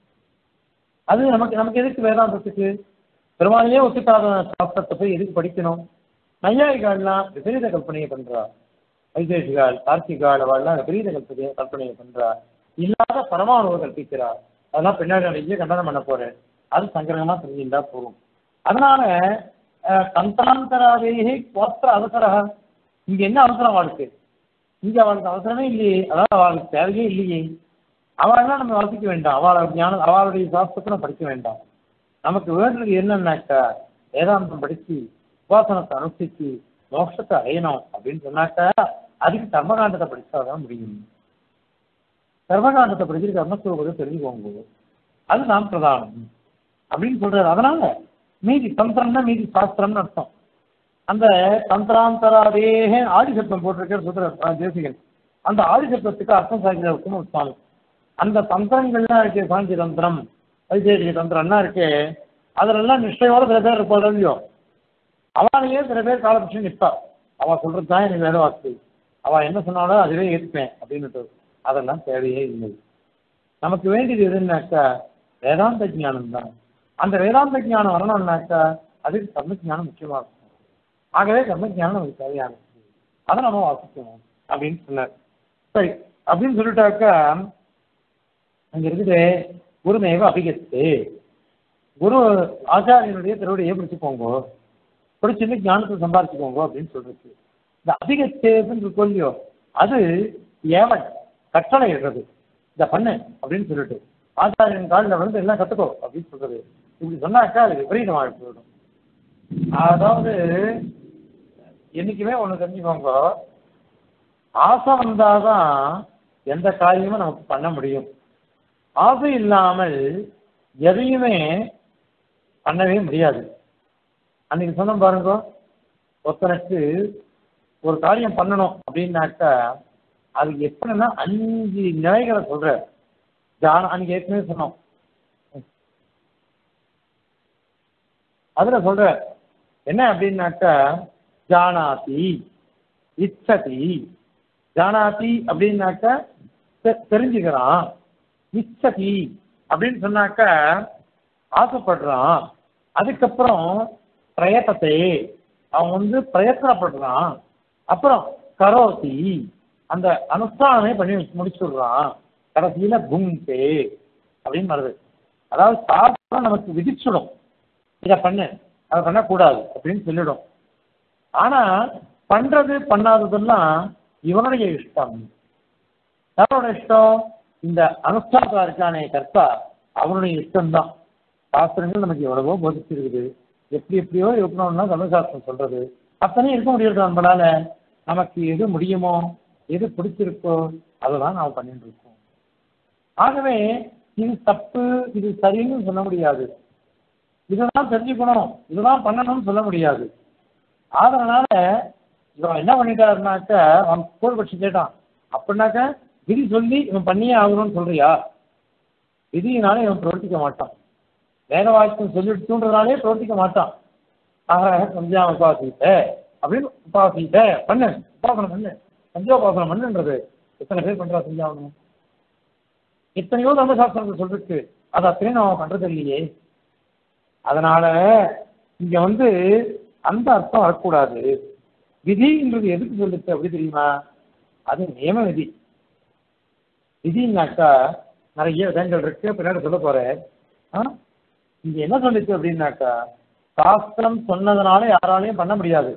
அது நமக்கு நமக்கு எதுக்கு வேதாந்தத்துக்கு பெருமாளையே ஒத்துக்காத சாஸ்திரத்தை போய் எதுக்கு படிக்கணும் நையாயிகால்லாம் விபரீத கல்பனையை பண்றா வைசேஷிகால் கார்த்திகால் அவள்லாம் விபரீத கல்பனையை கல்பனையை பண்றா இல்லாத பரமாணுவை கற்பிக்கிறா அதெல்லாம் பின்னாடி நிறைய கண்டனம் பண்ண போறேன் அது சங்கிரகமா தெரிஞ்சுட்டா போகும் அதனால கந்தாந்தராதேகி கோத்திர அவசர இங்க என்ன அவசரம் அவளுக்கு இங்க அவளுக்கு அவசரமே இல்லையே அதாவது அவளுக்கு தேவையே இல்லையே அவளெல்லாம் நம்ம வளர்த்திக்க வேண்டாம் அவளை ஞானம் அவளுடைய சாஸ்திரத்தை படிக்க வேண்டாம் நமக்கு வேண்டது என்னன்னாக்கா வேதாந்தம் படிச்சு உபாசனத்தை அனுஷ்டிச்சு மோட்சத்தை அடையணும் அப்படின்னு சொன்னாக்கா அதுக்கு கர்மகாண்டத்தை படிச்சாதான் முடியும் கர்மகாண்டத்தை படிச்சு கர்மஸ்வரூபத்தை தெரிஞ்சுக்கோங்க அதுதான் பிரதானம் அப்படின்னு சொல்றாரு அதனால மீதி தந்திரம்னா மீதி சாஸ்திரம்னு அர்த்தம் அந்த தந்திராந்தராதேக ஆதிசப்தம் போட்டிருக்கிற சுத்திர தேசிகன் அந்த ஆதிசப்தத்துக்கு அர்த்தம் சாங்கியம் சுவாமி அந்த தந்திரங்கள்லாம் இருக்கு சாங்கி தந்திரம் வைசேஷிக தந்திரம்லாம் இருக்கு அதுலெல்லாம் நிஷ்டையோட சில பேர் இருப்பாள் இல்லையோ அவளையே சில பேர் காலபட்சம் நிற்பா அவ சொல்றது தான் எனக்கு வேலை வாக்கு அவ என்ன சொன்னாலும் அதுவே ஏற்றுப்பேன் அப்படின்னுட்டு அதெல்லாம் தேவையே இல்லை நமக்கு வேண்டியது எதுன்னாக்கா வேதாந்த ஞானம் தான் அந்த வேதாந்த ஞானம் வரணும்னாக்கா அதுக்கு கர்ம ஞானம் முக்கியமா இருக்கும் ஆகவே கர்ம ஞானம் நமக்கு தேவையானது அதை நம்ம வாசிக்கணும் அப்படின்னு சொன்னார் சரி அப்படின்னு சொல்லிட்டாக்கா அங்க இருக்குது குருமேவ அபிகத்து குரு ஆச்சாரியனுடைய திருவடியை பிடிச்சுக்கோங்க பிடிச்சிருந்து ஞானத்தை சம்பாதிச்சுக்கோங்க அப்படின்னு சொல்றது இந்த அபிகத்தேன்னு இருக்கும் இல்லையோ அது ஏவன் கட்டளை இடுறது இதை பண்ணு அப்படின்னு சொல்லிட்டு ஆச்சாரியன் காலில் வந்து எல்லாம் கத்துக்கோ அப்படின்னு சொல்றது இப்படி சொன்னாக்கா அது விபரீதமாக போயிடும் அதாவது என்னைக்குமே ஒன்று தெரிஞ்சுக்கோங்க ஆசை வந்தாதான் எந்த காரியமும் நமக்கு பண்ண முடியும் ஆசை இல்லாமல் எதையுமே பண்ணவே முடியாது அன்னைக்கு சொன்ன பாருங்க ஒருத்தனுக்கு ஒரு காரியம் பண்ணணும் அப்படின்னாக்கா அது எப்படின்னா அஞ்சு நிலைகளை சொல்ற ஜான அன்னைக்கு ஏற்கனவே சொன்னோம் அதுல சொல்ற என்ன அப்படின்னாக்கா ஜானாதி இச்சதி ஜானாதி அப்படின்னாக்கா தெ- தெரிஞ்சுக்கிறான் இச்சதி அப்படின்னு சொன்னாக்கா ஆசைப்படுறான் அதுக்கப்புறம் பிரயத்தத்தை அவன் வந்து பிரயத்தனப்படுறான் அப்புறம் கரோதி அந்த அனுஷ்டானமே பண்ணி முடிச்சுடுறான் கடைசியில புங்கே அப்படின்னு வருது அதாவது சாஸ்திரம் நமக்கு விதிச்சிடும் இதை பண்ணு அதை பண்ணக்கூடாது அப்படின்னு சொல்லிடும் ஆனா பண்றது பண்ணாததெல்லாம் இவனுடைய இஷ்டம் யாரோட இஷ்டம் இந்த அனுஷ்டாதா இருக்கானே கர்த்தா அவனுடைய இஷ்டம்தான் சாஸ்திரங்கள் நமக்கு எவ்வளவோ போதிச்சிருக்குது எப்படி எப்படியோ இருக்கணும்னா தர்மசாஸ்திரம் சொல்றது அத்தனையும் இருக்க முடியாது நம்மளால நமக்கு எது முடியுமோ எது பிடிச்சிருக்கோ அதை தான் நாம் பண்ணிட்டு இருக்கோம் ஆகவே இது தப்பு இது சரின்னு சொல்ல முடியாது இதுதான் தெரிஞ்சுக்கணும் இதுதான் பண்ணணும்னு சொல்ல முடியாது அதனால இவன் என்ன பண்ணிட்டாருனாக்க அவன் பூர்வபட்சி கேட்டான் அப்படின்னாக்க விதி சொல்லி இவன் பண்ணியே ஆகணும்னு சொல்றியா விதியினால இவன் பிரவர்த்திக்க மாட்டான் வேத வாக்கியம் சொல்லிட்டுன்றதுனாலே பிரவர்த்திக்க மாட்டான் ஆக சந்தியா உபாசித்த அப்படின்னு உபாசித்த பண்ணு உபாசனம் பண்ணு சந்தியோபாசனம் பண்ணுன்றது எத்தனை பேர் பண்றா சந்தியாவனம் எத்தனையோ தர்மசாஸ்திரங்கள் சொல்லிருக்கு அது அத்தனையும் நம்ம பண்றது இல்லையே அதனால இங்க வந்து அந்த அர்த்தம் வரக்கூடாது விதின்றது எதுக்கு சொல்லுச்சு அப்படி தெரியுமா அது நியம விதி விதினாக்கா நிறைய இடங்கள் இருக்கு பின்னாடி சொல்ல போறேன் ஆ? இங்க என்ன சொல்லுச்சு அப்படின்னாக்கா சாஸ்திரம் சொன்னதுனால யாராலையும் பண்ண முடியாது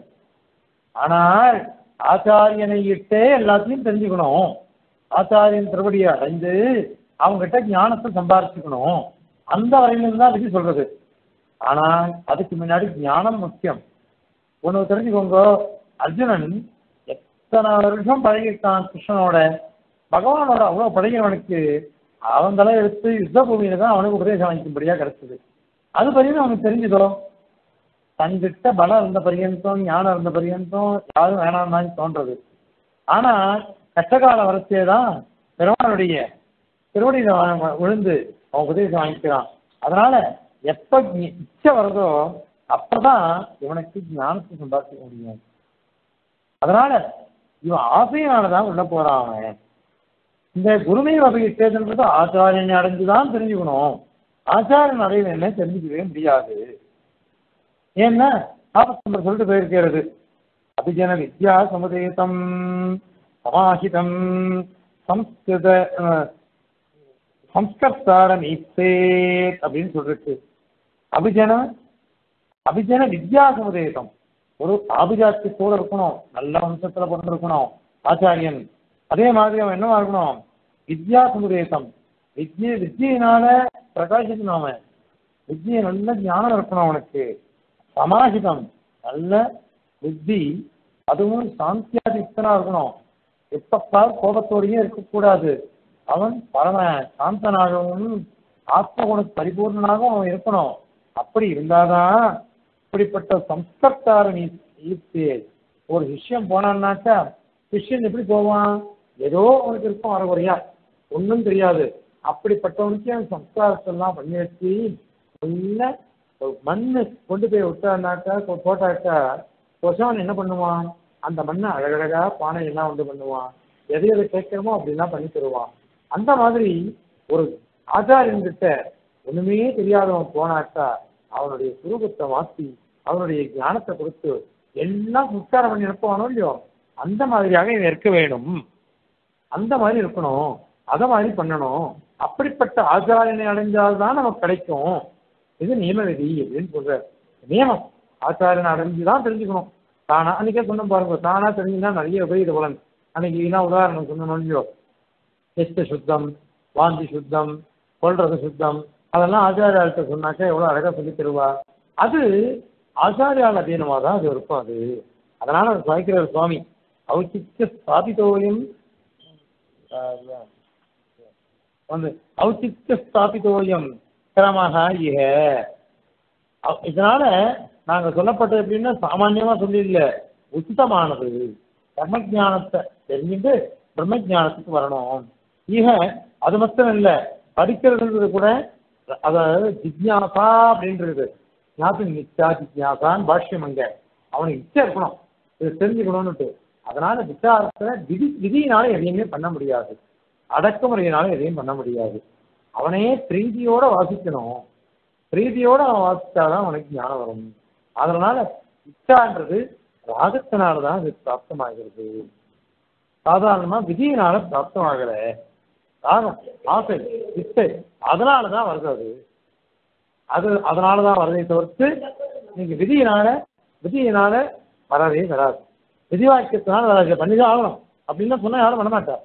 ஆனால் ஆச்சாரியனை இட்டே எல்லாத்தையும் தெரிஞ்சுக்கணும் ஆச்சாரியன் திருவடியை அடைந்து அவங்ககிட்ட ஞானத்தை சம்பாரிச்சுக்கணும் அந்த வரையிலும் தான் விதி சொல்றது ஆனா அதுக்கு முன்னாடி ஞானம் முக்கியம் ஒண்ணு தெரிஞ்சுக்கோங்க அர்ஜுனன் எத்தனை வருஷம் பழகிருக்கான் கிருஷ்ணனோட பகவானோட அவ்வளவு பழகினவனுக்கு அவன் தலை எடுத்து யுத்த பூமியில தான் அவனுக்கு உபதேசம் வாங்கிக்கும்படியா கிடைச்சது அது பரியும் அவனுக்கு தெரிஞ்சுதோ தன்கிட்ட பலம் இருந்த பரியந்தம் ஞானம் இருந்த பரியந்தம் யாரும் வேணாம் தான் தோன்றது ஆனா கஷ்டகால வரச்சே தான் பெருமானுடைய திருவடியில வ- விழுந்து அவன் உபதேசம் வாங்கிக்கிறான் அதனால எப்ப இ- இச்சை வருதோ அப்பதான் இவனுக்கு ஞானத்தை சம்பாதிக்க முடியும் அதனால இவன் ஆசையினாலதான் உள்ள போறான் அவன் இந்த குருமை வகையிட்டேதுன்றது ஆச்சாரியனை அடைஞ்சுதான் தெரிஞ்சுக்கணும் ஆச்சாரியன் அடையலன்னு தெரிஞ்சுக்கவே முடியாது ஏன்னா ஆபத்தம்பர் சொல்லிட்டு போயிருக்கிறது அபிஜன வித்யா சமுதேசம் சமாஹிதம் சம்ஸ்கிருத அஹ், சம்ஸ்கர்த்தார நீத்தேத் அப்படின்னு சொல்லிருக்கு அபிஜன அபிஜன வித்யா சமுதேசம் ஒரு ஆபிஜாத்தியத்தோட இருக்கணும் நல்ல வம்சத்துல பிறந்திருக்கணும் ஆச்சாரியன் அதே மாதிரி அவன் என்னவா இருக்கணும் வித்யா சமுதேசம் வித்ய வித்தியினால பிரகாசிக்கணும் அவன் வித்தியை நல்ல ஞானம் இருக்கணும் அவனுக்கு சமாஹிதம் நல்ல புத்தி அதுவும் சாந்தியாதித்தனா இருக்கணும் எப்ப பார் கோபத்தோடயே இருக்கக்கூடாது அவன் பரம சாந்தனாகவும் ஆத்மகுண பரிபூர்ணனாகவும் அவன் இருக்கணும் அப்படி இருந்தாதான் இப்படிப்பட்ட சம்ஸ்கர்த்தாரணி ஈர்த்து ஒரு சிஷ்யம் போனான்னாக்கா சிஷ்யன் எப்படி போவான் ஏதோ அவனுக்கு இருக்கும் அறகுறையா ஒன்றும் தெரியாது அப்படிப்பட்டவனுக்கு அவன் சம்ஸ்காரத்தெல்லாம் பண்ணி வச்சு நல்ல ஒரு மண்ணு கொண்டு போய் விட்டான்னாக்கா கொ- போட்டாக்கா கொசவன் என்ன பண்ணுவான் அந்த மண்ணை அழகழகா பானையெல்லாம் வந்து பண்ணுவான் எதை எதை கேட்கிறோமோ அப்படிலாம் பண்ணி தருவான் அந்த மாதிரி ஒரு ஆச்சாரியன் கிட்ட ஒண்ணுமே தெரியாதவன் போனாக்கா அவனுடைய சுரூபத்தை மாற்றி அவனுடைய ஞானத்தை கொடுத்து எல்லாம் சுத்தாரம் பண்ணி இருப்பானோ இல்லையோ அந்த மாதிரியாக இவன் இருக்க வேணும் அந்த மாதிரி இருக்கணும் அத மாதிரி பண்ணணும் அப்படிப்பட்ட ஆச்சாரியனை அடைஞ்சால்தான் நமக்கு கிடைக்கும் இது நியம விதி அப்படின்னு சொல்ற நியமம் ஆச்சாரியனை அடைஞ்சுதான் தெரிஞ்சுக்கணும் தானா அன்னைக்கே சொன்ன பாருங்க தானா தெரிஞ்சுன்னா நிறைய உபயோக பலன் அன்னைக்கு என்ன உதாரணம் சொன்னோம் இல்லையோ எஸ்த சுத்தம் வாந்தி சுத்தம் கொள்றது சுத்தம் அதெல்லாம் ஆச்சாரியாள்கிட்ட சொன்னாக்கா எவ்வளவு அழகா சொல்லி தருவா அது ஆச்சாரியால் அதீனமா தான் அது இருக்கும் அது அதனால அது சுவாய்க்கிறார் சுவாமி ஔச்சித்ய ஸ்தாபிதோயம் ஆஹ், வந்து ஔச்சித்ய ஸ்தாபிதோயம் கிரமஹ இஹ அவ்- இதனால நாங்க சொல்லப்பட்டது எப்படின்னா சாமான்யமா சொல்லி இல்ல உச்சிதமானது கர்மஜானத்தை தெரிஞ்சுட்டு பிரம்மஜானத்துக்கு வரணும் ஈக அது மட்டும் இல்ல படிக்கிறதுன்றது கூட அதாவது ஜிக்ஞாசா அப்படின்றது ஞாபகம் நிச்சா ஜிக்ஞாசான்னு பாஷ்யம் அங்க அவனுக்கு இச்சை இருக்கணும் இது தெரிஞ்சுக்கணும்னுட்டு அதனால விசாரத்தை விதி விதியினால எதையுமே பண்ண முடியாது அடக்குமுறையினால எதையும் பண்ண முடியாது அவனே பிரீதியோட வாசிக்கணும் பிரீதியோட அவன் வாசிச்சாதான் அவனுக்கு ஞானம் வரும் அதனால இச்சான்றது ராகத்தினால தான் அது பிராப்தமாகிறது சாதாரணமா விதியினால பிராப்தமாகல ராகம் ஆசை இச்சை அதனால தான் வருது அது அது அதனால தான் வருதே தவிர்த்து நீங்க விதியினால விதியினால வரவே வராது விதி வாக்கியத்தினால வராது பண்ணிதான் ஆகணும் அப்படின்னு சொன்னா யாரும் பண்ண மாட்டார்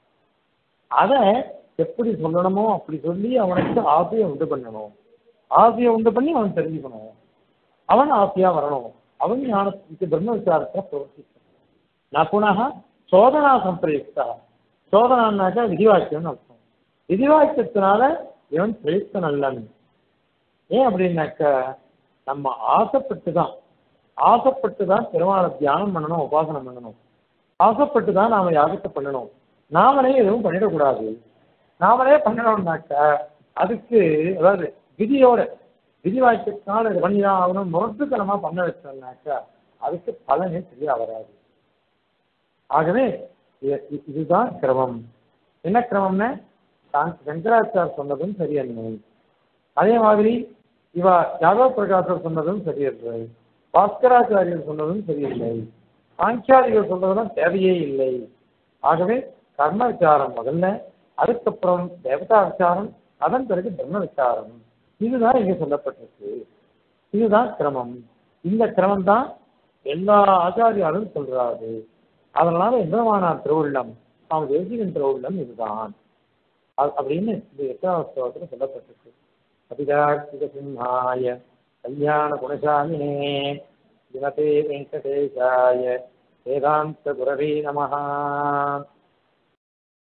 அதை எப்படி சொல்லணுமோ அப்படி சொல்லி அவனுக்கு ஆசையை உண்டு பண்ணணும் ஆசையை உண்டு பண்ணி அவன் தெரிஞ்சுக்கணும் அவன் ஆசையா வரணும் அவன் ஞானத்துக்கு பிரம்ம விசாரத்தை பிரவர்த்திக்கணும் நான் புனக சோதனா சம்பிரயுக்தா சோதனான்னாக்கா விதிவாக்கியம்னு அர்த்தம் விதிவாக்கியத்தினால இவன் பிரயுக்த நல்லன் ஏன் அப்படின்னாக்க நம்ம ஆசைப்பட்டு தான் ஆசைப்பட்டு தான் பெருமாளை தியானம் பண்ணணும் உபாசனம் பண்ணணும் ஆசைப்பட்டு தான் நாம யாகத்தை பண்ணணும் நாமளே எதுவும் பண்ணிடக்கூடாது நாமளே பண்ணணும்னாக்க அதுக்கு அதாவது விதியோட விதி வாய்ப்புக்கான இது பண்ணிதான் ஆகணும் முரட்டுத்தனமா பண்ண வச்சோம்னாக்கா அதுக்கு பலனே சரியா வராது ஆகவே இ- இ- இதுதான் கிரமம் என்ன கிரமம்னா தான் சங்கராச்சார் சொன்னதும் சரியல்லை அதே மாதிரி இவா யாதவ பிரகாசர் சொன்னதும் சரியில்லை பாஸ்கராச்சாரியர் சொன்னதும் சரியில்லை சாங்கியாதிகள் சொல்றதெல்லாம் தேவையே இல்லை ஆகவே கர்ம விசாரம் முதல்ல அதுக்கப்புறம் தேவதா விசாரம் அதன் பிறகு பிரம்ம விசாரம் இதுதான் இங்க சொல்லப்பட்டிருக்கு இதுதான் கிரமம் இந்த கிரமம் தான் எல்லா ஆச்சாரியாலும் சொல்றாரு அதனால எந்திரமானார் திருவுள்ளம் அவன் தேசிகன் திருவுள்ளம் இதுதான் அ- அப்படின்னு இந்த எட்டாவது ஸ்லோகத்துல சொல்லப்பட்டிருக்கு அபிதார்த்திக சிம்ஹாய கல்யாண குணசாமினே தினதே வெங்கடேசாய வேதாந்த குரவே நமஹா